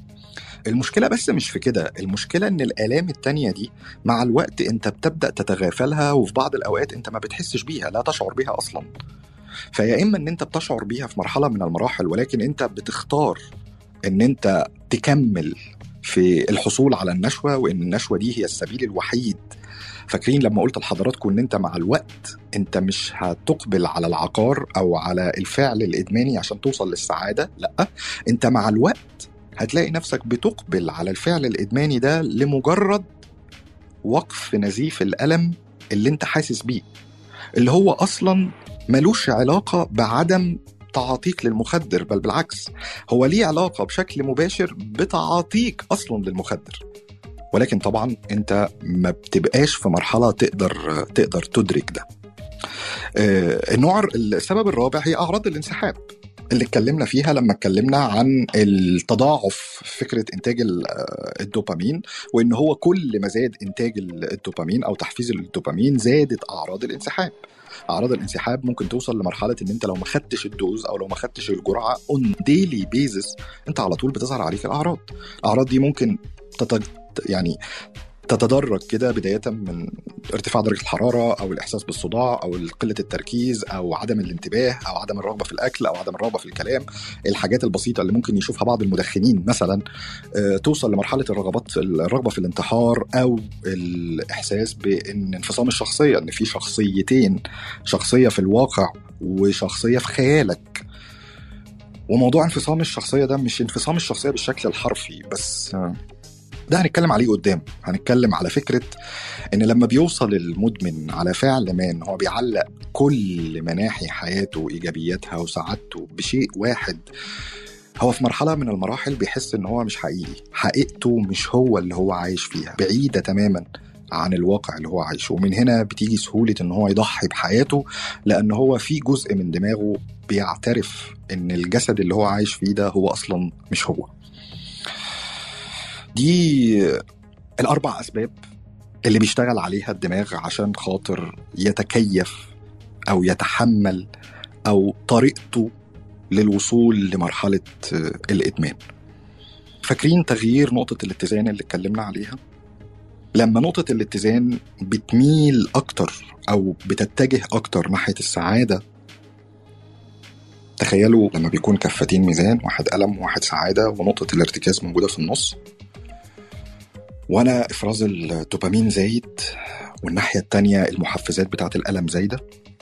المشكلة بس مش في كده المشكلة ان الآلام التانية دي مع الوقت انت بتبدأ تتغافلها وفي بعض الأوقات انت ما بتحسش بيها لا تشعر بيها أصلا فيا إما ان انت بتشعر بيها في مرحلة من المراحل ولكن انت بتختار ان انت تكمل في الحصول على النشوة وان النشوة دي هي السبيل الوحيد فاكرين لما قلت لحضراتكم ان انت مع الوقت انت مش هتقبل على العقار او على الفعل الادماني عشان توصل للسعاده لا انت مع الوقت هتلاقي نفسك بتقبل على الفعل الادماني ده لمجرد وقف نزيف الالم اللي انت حاسس بيه اللي هو اصلا ملوش علاقه بعدم تعاطيك للمخدر بل بالعكس هو ليه علاقه بشكل مباشر بتعاطيك اصلا للمخدر ولكن طبعا انت ما بتبقاش في مرحله تقدر تقدر تدرك ده. النوع السبب الرابع هي اعراض الانسحاب اللي اتكلمنا فيها لما اتكلمنا عن التضاعف فكره انتاج الدوبامين وان هو كل ما زاد انتاج الدوبامين او تحفيز الدوبامين زادت اعراض الانسحاب. اعراض الانسحاب ممكن توصل لمرحله ان انت لو ما خدتش الدوز او لو ما خدتش الجرعه اون ديلي بيزس انت على طول بتظهر عليك الاعراض. الاعراض دي ممكن تتج... يعني تتدرج كده بداية من ارتفاع درجة الحرارة أو الإحساس بالصداع أو قلة التركيز أو عدم الانتباه أو عدم الرغبة في الأكل أو عدم الرغبة في الكلام الحاجات البسيطة اللي ممكن يشوفها بعض المدخنين مثلا توصل لمرحلة الرغبات في الرغبة في الانتحار أو الإحساس بأن انفصام الشخصية أن في شخصيتين شخصية في الواقع وشخصية في خيالك وموضوع انفصام الشخصية ده مش انفصام الشخصية بالشكل الحرفي بس ده هنتكلم عليه قدام هنتكلم على فكرة ان لما بيوصل المدمن على فعل ما ان هو بيعلق كل مناحي حياته وايجابياتها وسعادته بشيء واحد هو في مرحلة من المراحل بيحس ان هو مش حقيقي حقيقته مش هو اللي هو عايش فيها بعيدة تماما عن الواقع اللي هو عايشه ومن هنا بتيجي سهولة ان هو يضحي بحياته لان هو في جزء من دماغه بيعترف ان الجسد اللي هو عايش فيه ده هو اصلا مش هو دي الاربع اسباب اللي بيشتغل عليها الدماغ عشان خاطر يتكيف او يتحمل او طريقته للوصول لمرحله الادمان فاكرين تغيير نقطه الاتزان اللي اتكلمنا عليها لما نقطه الاتزان بتميل اكتر او بتتجه اكتر ناحيه السعاده تخيلوا لما بيكون كفتين ميزان واحد ألم وواحد سعادة ونقطة الارتكاز موجودة في النص وأنا إفراز الدوبامين زايد والناحية التانية المحفزات بتاعة الألم زايدة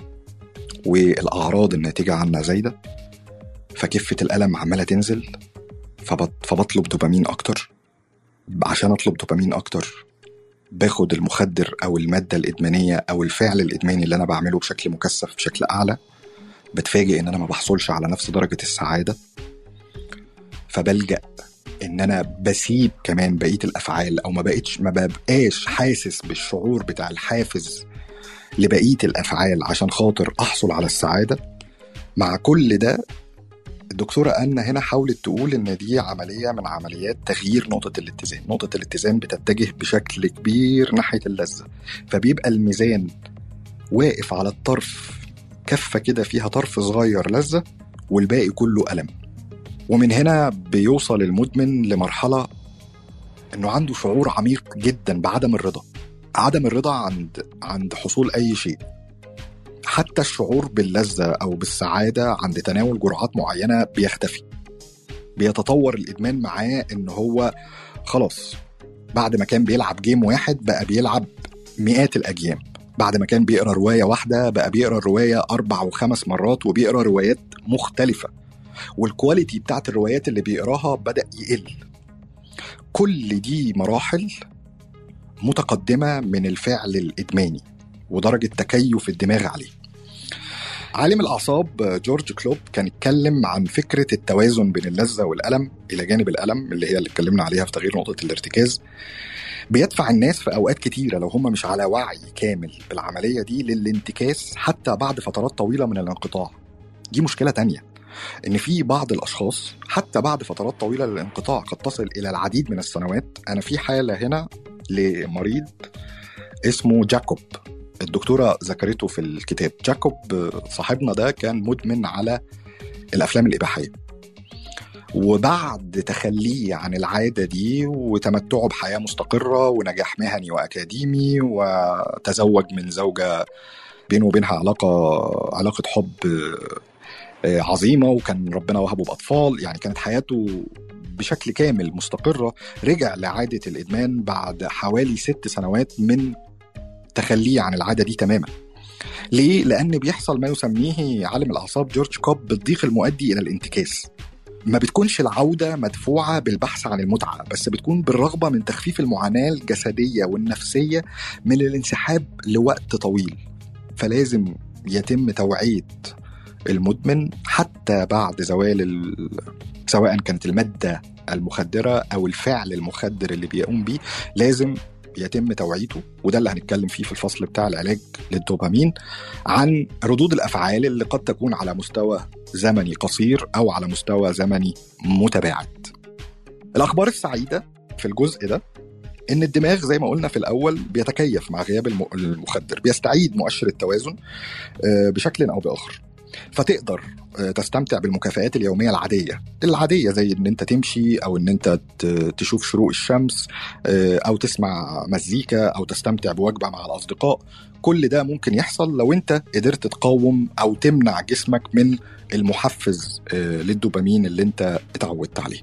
والأعراض الناتجة عنها زايدة فكفة الألم عمالة تنزل فبط فبطلب دوبامين أكتر عشان أطلب دوبامين أكتر باخد المخدر أو المادة الإدمانية أو الفعل الإدماني اللي أنا بعمله بشكل مكثف بشكل أعلى بتفاجئ ان انا ما بحصلش على نفس درجه السعاده فبلجا ان انا بسيب كمان بقيه الافعال او ما بقتش ما ببقاش حاسس بالشعور بتاع الحافز لبقيه الافعال عشان خاطر احصل على السعاده مع كل ده الدكتورة أنا هنا حاولت تقول إن دي عملية من عمليات تغيير نقطة الاتزان نقطة الاتزان بتتجه بشكل كبير ناحية اللذة فبيبقى الميزان واقف على الطرف كفة كده فيها طرف صغير لذة والباقي كله ألم ومن هنا بيوصل المدمن لمرحلة إنه عنده شعور عميق جدا بعدم الرضا عدم الرضا عند عند حصول أي شيء حتى الشعور باللذة أو بالسعادة عند تناول جرعات معينة بيختفي بيتطور الإدمان معاه إن هو خلاص بعد ما كان بيلعب جيم واحد بقى بيلعب مئات الأجيام بعد ما كان بيقرا روايه واحده بقى بيقرا الروايه اربع وخمس مرات وبيقرا روايات مختلفه والكواليتي بتاعت الروايات اللي بيقراها بدا يقل كل دي مراحل متقدمه من الفعل الادماني ودرجه تكيف الدماغ عليه عالم الاعصاب جورج كلوب كان اتكلم عن فكره التوازن بين اللذه والالم الى جانب الالم اللي هي اللي اتكلمنا عليها في تغيير نقطه الارتكاز بيدفع الناس في اوقات كتيره لو هم مش على وعي كامل بالعمليه دي للانتكاس حتى بعد فترات طويله من الانقطاع دي مشكله تانية ان في بعض الاشخاص حتى بعد فترات طويله للانقطاع قد تصل الى العديد من السنوات انا في حاله هنا لمريض اسمه جاكوب الدكتوره ذكرته في الكتاب جاكوب صاحبنا ده كان مدمن على الافلام الاباحيه وبعد تخليه عن العاده دي وتمتعه بحياه مستقره ونجاح مهني واكاديمي وتزوج من زوجه بينه وبينها علاقه علاقه حب عظيمه وكان ربنا وهبه باطفال يعني كانت حياته بشكل كامل مستقره رجع لعاده الادمان بعد حوالي ست سنوات من تخليه عن العاده دي تماما ليه؟ لأن بيحصل ما يسميه عالم الأعصاب جورج كوب بالضيق المؤدي إلى الانتكاس ما بتكونش العودة مدفوعة بالبحث عن المتعة بس بتكون بالرغبة من تخفيف المعاناة الجسدية والنفسية من الانسحاب لوقت طويل فلازم يتم توعية المدمن حتى بعد زوال ال... سواء كانت المادة المخدرة أو الفعل المخدر اللي بيقوم بيه لازم يتم توعيته وده اللي هنتكلم فيه في الفصل بتاع العلاج للدوبامين عن ردود الافعال اللي قد تكون على مستوى زمني قصير او على مستوى زمني متباعد. الاخبار السعيده في الجزء ده ان الدماغ زي ما قلنا في الاول بيتكيف مع غياب المخدر بيستعيد مؤشر التوازن بشكل او باخر فتقدر تستمتع بالمكافآت اليومية العادية العادية زي ان انت تمشي او ان انت تشوف شروق الشمس او تسمع مزيكا او تستمتع بوجبة مع الاصدقاء كل ده ممكن يحصل لو انت قدرت تقاوم او تمنع جسمك من المحفز للدوبامين اللي انت اتعودت عليه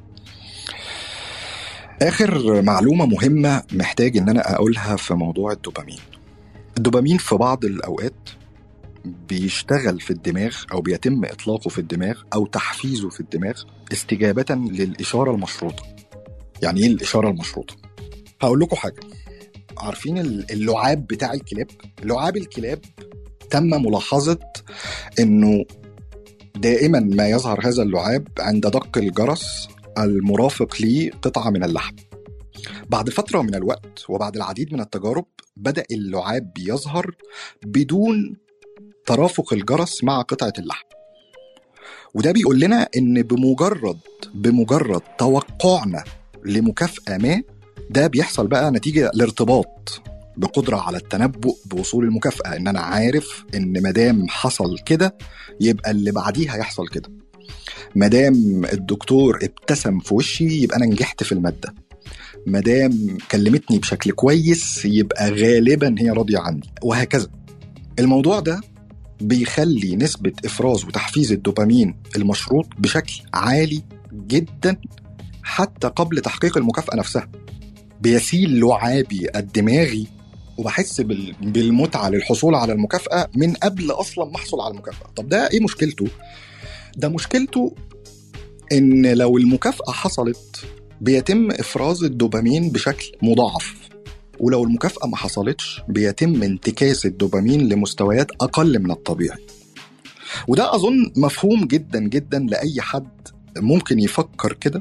اخر معلومة مهمة محتاج ان انا اقولها في موضوع الدوبامين الدوبامين في بعض الاوقات بيشتغل في الدماغ او بيتم اطلاقه في الدماغ او تحفيزه في الدماغ استجابه للاشاره المشروطه. يعني ايه الاشاره المشروطه؟ هقول لكم حاجه. عارفين اللعاب بتاع الكلاب؟ لعاب الكلاب تم ملاحظه انه دائما ما يظهر هذا اللعاب عند دق الجرس المرافق لقطعه من اللحم. بعد فتره من الوقت وبعد العديد من التجارب بدا اللعاب يظهر بدون ترافق الجرس مع قطعة اللحم وده بيقول لنا ان بمجرد بمجرد توقعنا لمكافأة ما ده بيحصل بقى نتيجة لارتباط بقدره على التنبؤ بوصول المكافاه ان انا عارف ان مدام حصل كده يبقى اللي بعديه هيحصل كده مدام الدكتور ابتسم في وشي يبقى انا نجحت في الماده مدام كلمتني بشكل كويس يبقى غالبا هي راضيه عني وهكذا الموضوع ده بيخلي نسبة إفراز وتحفيز الدوبامين المشروط بشكل عالي جدا حتى قبل تحقيق المكافأة نفسها بيسيل لعابي الدماغي وبحس بال- بالمتعة للحصول على المكافأة من قبل أصلا ما أحصل على المكافأة طب ده إيه مشكلته؟ ده مشكلته إن لو المكافأة حصلت بيتم إفراز الدوبامين بشكل مضاعف ولو المكافأة ما حصلتش بيتم انتكاس الدوبامين لمستويات أقل من الطبيعي وده أظن مفهوم جدا جدا لأي حد ممكن يفكر كده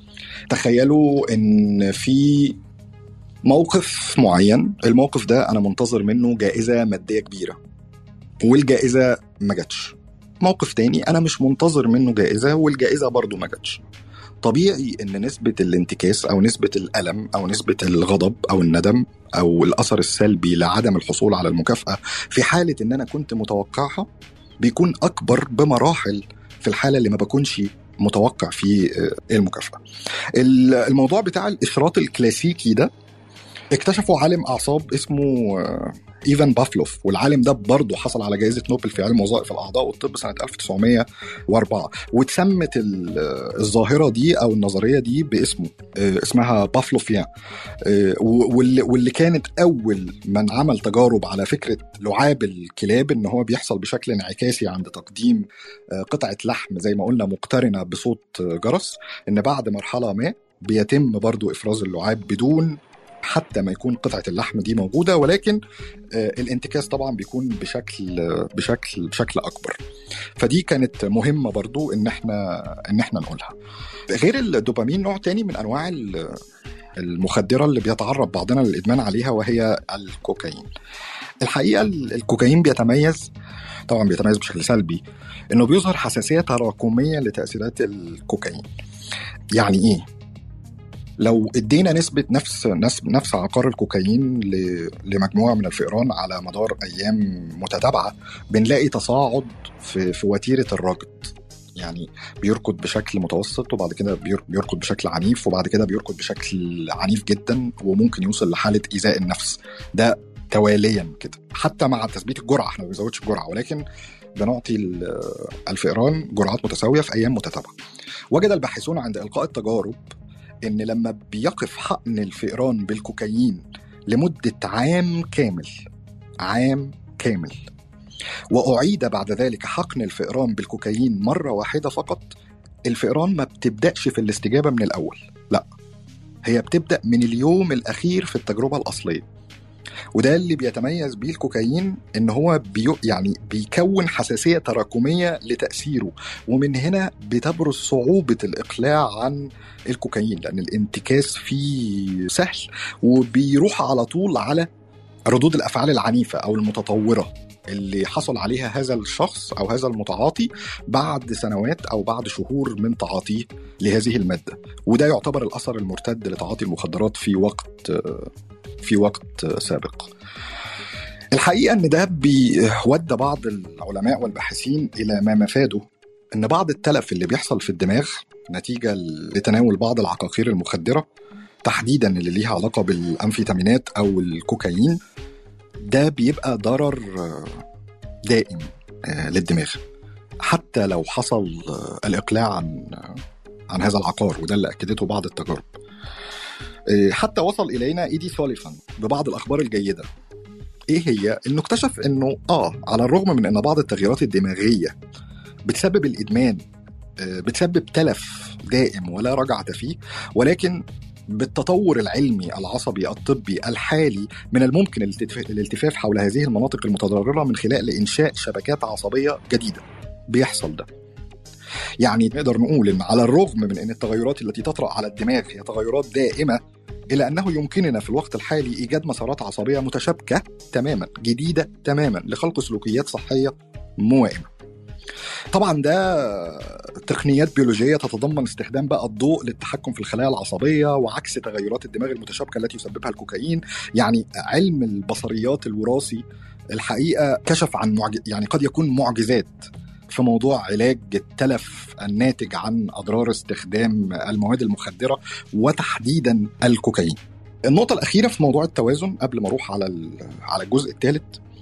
تخيلوا إن في موقف معين الموقف ده أنا منتظر منه جائزة مادية كبيرة والجائزة ما جاتش موقف تاني أنا مش منتظر منه جائزة والجائزة برضو ما جاتش طبيعي ان نسبه الانتكاس او نسبه الالم او نسبه الغضب او الندم او الاثر السلبي لعدم الحصول على المكافاه في حاله ان انا كنت متوقعها بيكون اكبر بمراحل في الحاله اللي ما بكونش متوقع فيه آه، المكافاه. ال- الموضوع بتاع الاشراط الكلاسيكي ده اكتشفوا عالم اعصاب اسمه آه، ايفان بافلوف والعالم ده برضه حصل على جائزه نوبل في علم وظائف الاعضاء والطب سنه 1904 واتسمت ال- الظاهره دي او النظريه دي باسمه آه، اسمها بافلوفيان آه، واللي واللي كانت اول من عمل تجارب على فكره لعاب الكلاب ان هو بيحصل بشكل انعكاسي عند تقديم آه، قطعه لحم زي ما قلنا مقترنه بصوت آه، جرس ان بعد مرحله ما بيتم برضو افراز اللعاب بدون حتى ما يكون قطعه اللحم دي موجوده ولكن آه، الانتكاس طبعا بيكون بشكل آه، بشكل بشكل اكبر فدي كانت مهمه برضو ان احنا ان احنا نقولها غير الدوبامين نوع تاني من انواع ال- المخدره اللي بيتعرض بعضنا للادمان عليها وهي الكوكايين الحقيقه ال- الكوكايين بيتميز طبعا بيتميز بشكل سلبي انه بيظهر حساسيه تراكميه لتاثيرات الكوكايين يعني ايه لو ادينا نسبة نفس نفس نفس عقار الكوكايين ل- لمجموعة من الفئران على مدار أيام متتابعة بنلاقي تصاعد في, في وتيرة الركض يعني بيركض بشكل متوسط وبعد كده بير- بيركض بشكل عنيف وبعد كده بيركض بشكل عنيف جدا وممكن يوصل لحالة إيذاء النفس ده تواليا كده حتى مع تثبيت الجرعة احنا ما بنزودش الجرعة ولكن بنعطي ال- الفئران جرعات متساوية في أيام متتابعة وجد الباحثون عند إلقاء التجارب ان لما بيقف حقن الفئران بالكوكايين لمده عام كامل عام كامل واعيد بعد ذلك حقن الفئران بالكوكايين مره واحده فقط الفئران ما بتبداش في الاستجابه من الاول لا هي بتبدا من اليوم الاخير في التجربه الاصليه وده اللي بيتميز بيه الكوكايين ان هو بيو يعني بيكون حساسيه تراكميه لتاثيره ومن هنا بتبرز صعوبه الاقلاع عن الكوكايين لان الانتكاس فيه سهل وبيروح على طول على ردود الافعال العنيفه او المتطوره اللي حصل عليها هذا الشخص او هذا المتعاطي بعد سنوات او بعد شهور من تعاطيه لهذه الماده وده يعتبر الاثر المرتد لتعاطي المخدرات في وقت في وقت سابق الحقيقه ان ده بيودى بعض العلماء والباحثين الى ما مفاده ان بعض التلف اللي بيحصل في الدماغ نتيجه لتناول بعض العقاقير المخدره تحديدا اللي ليها علاقه بالامفيتامينات او الكوكايين ده بيبقى ضرر دائم للدماغ حتى لو حصل الاقلاع عن عن هذا العقار وده اللي اكدته بعض التجارب حتى وصل الينا ايدي سوليفان ببعض الاخبار الجيده ايه هي انه اكتشف انه اه على الرغم من ان بعض التغييرات الدماغيه بتسبب الادمان بتسبب تلف دائم ولا رجعه فيه ولكن بالتطور العلمي العصبي الطبي الحالي من الممكن الالتفاف حول هذه المناطق المتضرره من خلال انشاء شبكات عصبيه جديده بيحصل ده يعني نقدر نقول ان على الرغم من ان التغيرات التي تطرا على الدماغ هي تغيرات دائمه الا انه يمكننا في الوقت الحالي ايجاد مسارات عصبيه متشابكه تماما جديده تماما لخلق سلوكيات صحيه موائمه طبعا ده تقنيات بيولوجيه تتضمن استخدام بقى الضوء للتحكم في الخلايا العصبيه وعكس تغيرات الدماغ المتشابكه التي يسببها الكوكايين يعني علم البصريات الوراثي الحقيقه كشف عن معج... يعني قد يكون معجزات في موضوع علاج التلف الناتج عن اضرار استخدام المواد المخدره وتحديدا الكوكايين. النقطة الأخيرة في موضوع التوازن قبل ما أروح على على الجزء الثالث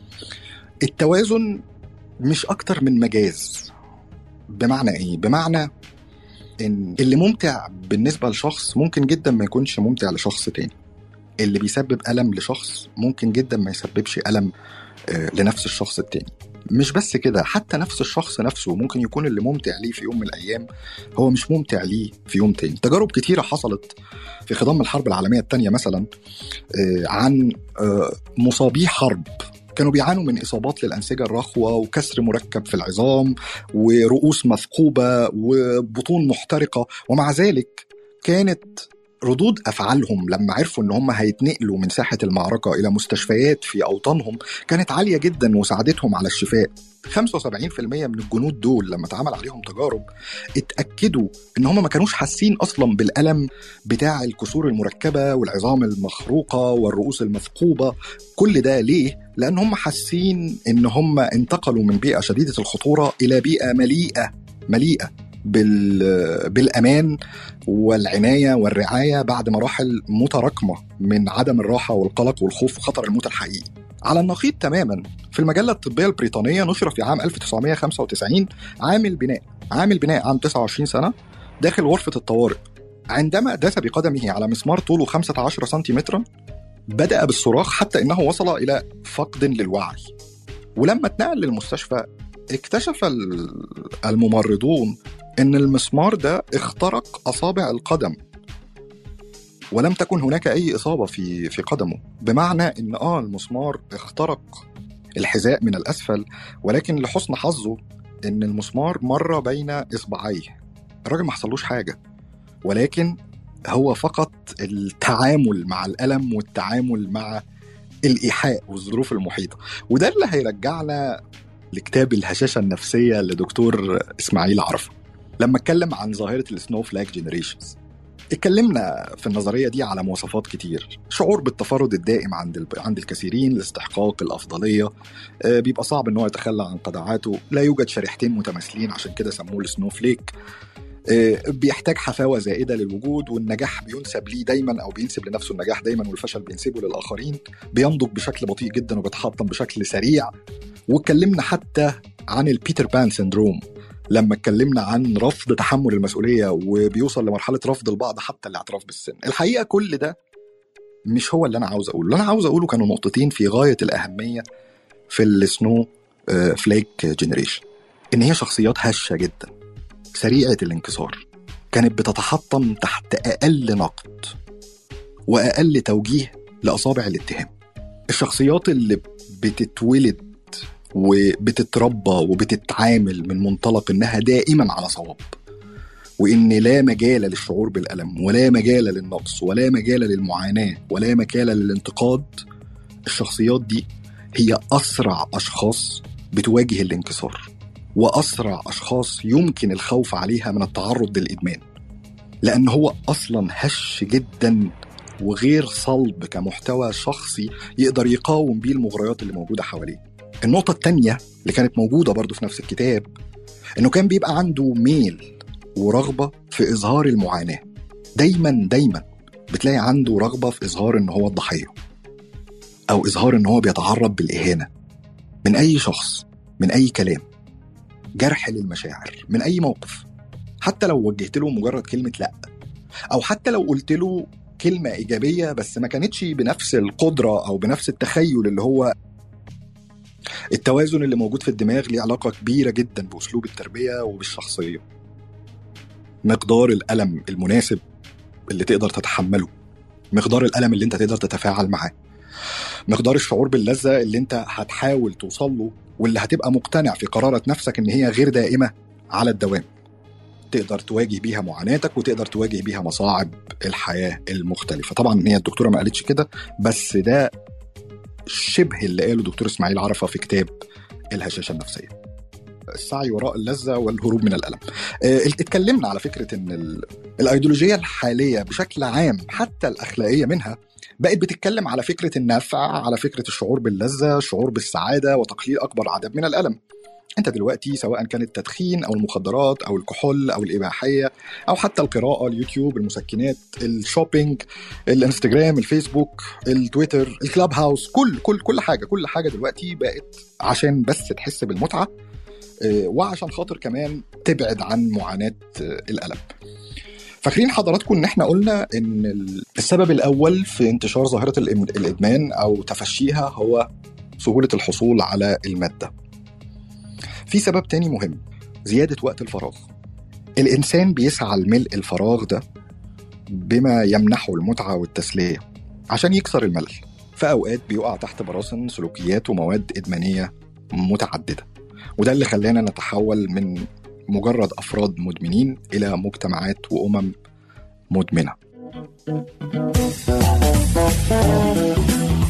التوازن مش أكتر من مجاز بمعنى إيه؟ بمعنى إن اللي ممتع بالنسبة لشخص ممكن جدا ما يكونش ممتع لشخص تاني اللي بيسبب ألم لشخص ممكن جدا ما يسببش ألم لنفس الشخص التاني مش بس كده حتى نفس الشخص نفسه ممكن يكون اللي ممتع ليه في يوم من الايام هو مش ممتع ليه في يوم تاني تجارب كتيره حصلت في خضم الحرب العالميه الثانيه مثلا عن مصابي حرب كانوا بيعانوا من اصابات للانسجه الرخوه وكسر مركب في العظام ورؤوس مثقوبه وبطون محترقه ومع ذلك كانت ردود افعالهم لما عرفوا ان هم هيتنقلوا من ساحه المعركه الى مستشفيات في اوطانهم كانت عاليه جدا وساعدتهم على الشفاء 75% من الجنود دول لما اتعمل عليهم تجارب اتاكدوا ان هم ما كانوش حاسين اصلا بالالم بتاع الكسور المركبه والعظام المخروقه والرؤوس المثقوبه كل ده ليه لان هم حاسين ان هم انتقلوا من بيئه شديده الخطوره الى بيئه مليئه مليئه بال... بالامان والعنايه والرعايه بعد مراحل متراكمه من عدم الراحه والقلق والخوف وخطر الموت الحقيقي. على النقيض تماما في المجله الطبيه البريطانيه نشر في عام 1995 عامل بناء عامل بناء عنده 29 سنه داخل غرفه الطوارئ عندما داس بقدمه على مسمار طوله 15 سنتيمترا بدأ بالصراخ حتى انه وصل الى فقد للوعي ولما اتنقل للمستشفى اكتشف الممرضون ان المسمار ده اخترق اصابع القدم ولم تكن هناك اي اصابه في في قدمه بمعنى ان اه المسمار اخترق الحذاء من الاسفل ولكن لحسن حظه ان المسمار مر بين اصبعيه الراجل ما حصلوش حاجه ولكن هو فقط التعامل مع الالم والتعامل مع الايحاء والظروف المحيطه وده اللي هيرجعنا لكتاب الهشاشه النفسيه لدكتور اسماعيل عرفه لما اتكلم عن ظاهره السنو فلاج جنريشنز اتكلمنا في النظريه دي على مواصفات كتير شعور بالتفرد الدائم عند ال... عند الكثيرين لاستحقاق الافضليه آه بيبقى صعب ان هو يتخلى عن قناعاته لا يوجد شريحتين متماثلين عشان كده سموه السنو فليك آه بيحتاج حفاوه زائده للوجود والنجاح بينسب ليه دايما او بينسب لنفسه النجاح دايما والفشل بينسبه للاخرين بينضج بشكل بطيء جدا وبيتحطم بشكل سريع واتكلمنا حتى عن البيتر بان سندروم لما اتكلمنا عن رفض تحمل المسؤوليه وبيوصل لمرحله رفض البعض حتى الاعتراف بالسن الحقيقه كل ده مش هو اللي انا عاوز اقوله اللي انا عاوز اقوله كانوا نقطتين في غايه الاهميه في السنو فليك جنريشن ان هي شخصيات هشه جدا سريعه الانكسار كانت بتتحطم تحت اقل نقد واقل توجيه لاصابع الاتهام الشخصيات اللي بتتولد وبتتربى وبتتعامل من منطلق انها دائما على صواب وان لا مجال للشعور بالالم ولا مجال للنقص ولا مجال للمعاناه ولا مجال للانتقاد الشخصيات دي هي اسرع اشخاص بتواجه الانكسار واسرع اشخاص يمكن الخوف عليها من التعرض للادمان لان هو اصلا هش جدا وغير صلب كمحتوى شخصي يقدر يقاوم بيه المغريات اللي موجوده حواليه النقطة التانية اللي كانت موجودة برضو في نفس الكتاب إنه كان بيبقى عنده ميل ورغبة في إظهار المعاناة دايما دايما بتلاقي عنده رغبة في إظهار إن هو الضحية أو إظهار إن هو بيتعرض بالإهانة من أي شخص من أي كلام جرح للمشاعر من أي موقف حتى لو وجهت له مجرد كلمة لأ أو حتى لو قلت له كلمة إيجابية بس ما كانتش بنفس القدرة أو بنفس التخيل اللي هو التوازن اللي موجود في الدماغ ليه علاقة كبيرة جدا بأسلوب التربية وبالشخصية مقدار الألم المناسب اللي تقدر تتحمله مقدار الألم اللي انت تقدر تتفاعل معاه مقدار الشعور باللذة اللي انت هتحاول توصل له واللي هتبقى مقتنع في قرارة نفسك ان هي غير دائمة على الدوام تقدر تواجه بيها معاناتك وتقدر تواجه بيها مصاعب الحياة المختلفة طبعا هي الدكتورة ما قالتش كده بس ده شبه اللي قاله دكتور اسماعيل عرفه في كتاب الهشاشه النفسيه. السعي وراء اللذه والهروب من الالم آه، اتكلمنا على فكره ان ال- الايديولوجيه الحاليه بشكل عام حتى الاخلاقيه منها بقت بتتكلم على فكره النفع على فكره الشعور باللذه الشعور بالسعاده وتقليل اكبر عدد من الالم انت دلوقتي سواء كان التدخين او المخدرات او الكحول او الاباحيه او حتى القراءه اليوتيوب المسكنات الشوبينج الانستجرام الفيسبوك التويتر الكلاب هاوس كل كل كل حاجه كل حاجه دلوقتي بقت عشان بس تحس بالمتعه آه، وعشان خاطر كمان تبعد عن معاناه آه، الالم فاكرين حضراتكم ان احنا قلنا ان ال- السبب الاول في انتشار ظاهره الإم- الادمان او تفشيها هو سهوله الحصول على الماده في سبب تاني مهم زياده وقت الفراغ الانسان بيسعى لملء الفراغ ده بما يمنحه المتعه والتسليه عشان يكسر الملل في اوقات بيقع تحت براثن سلوكيات ومواد ادمانيه متعدده وده اللي خلانا نتحول من مجرد افراد مدمنين الى مجتمعات وامم مدمنه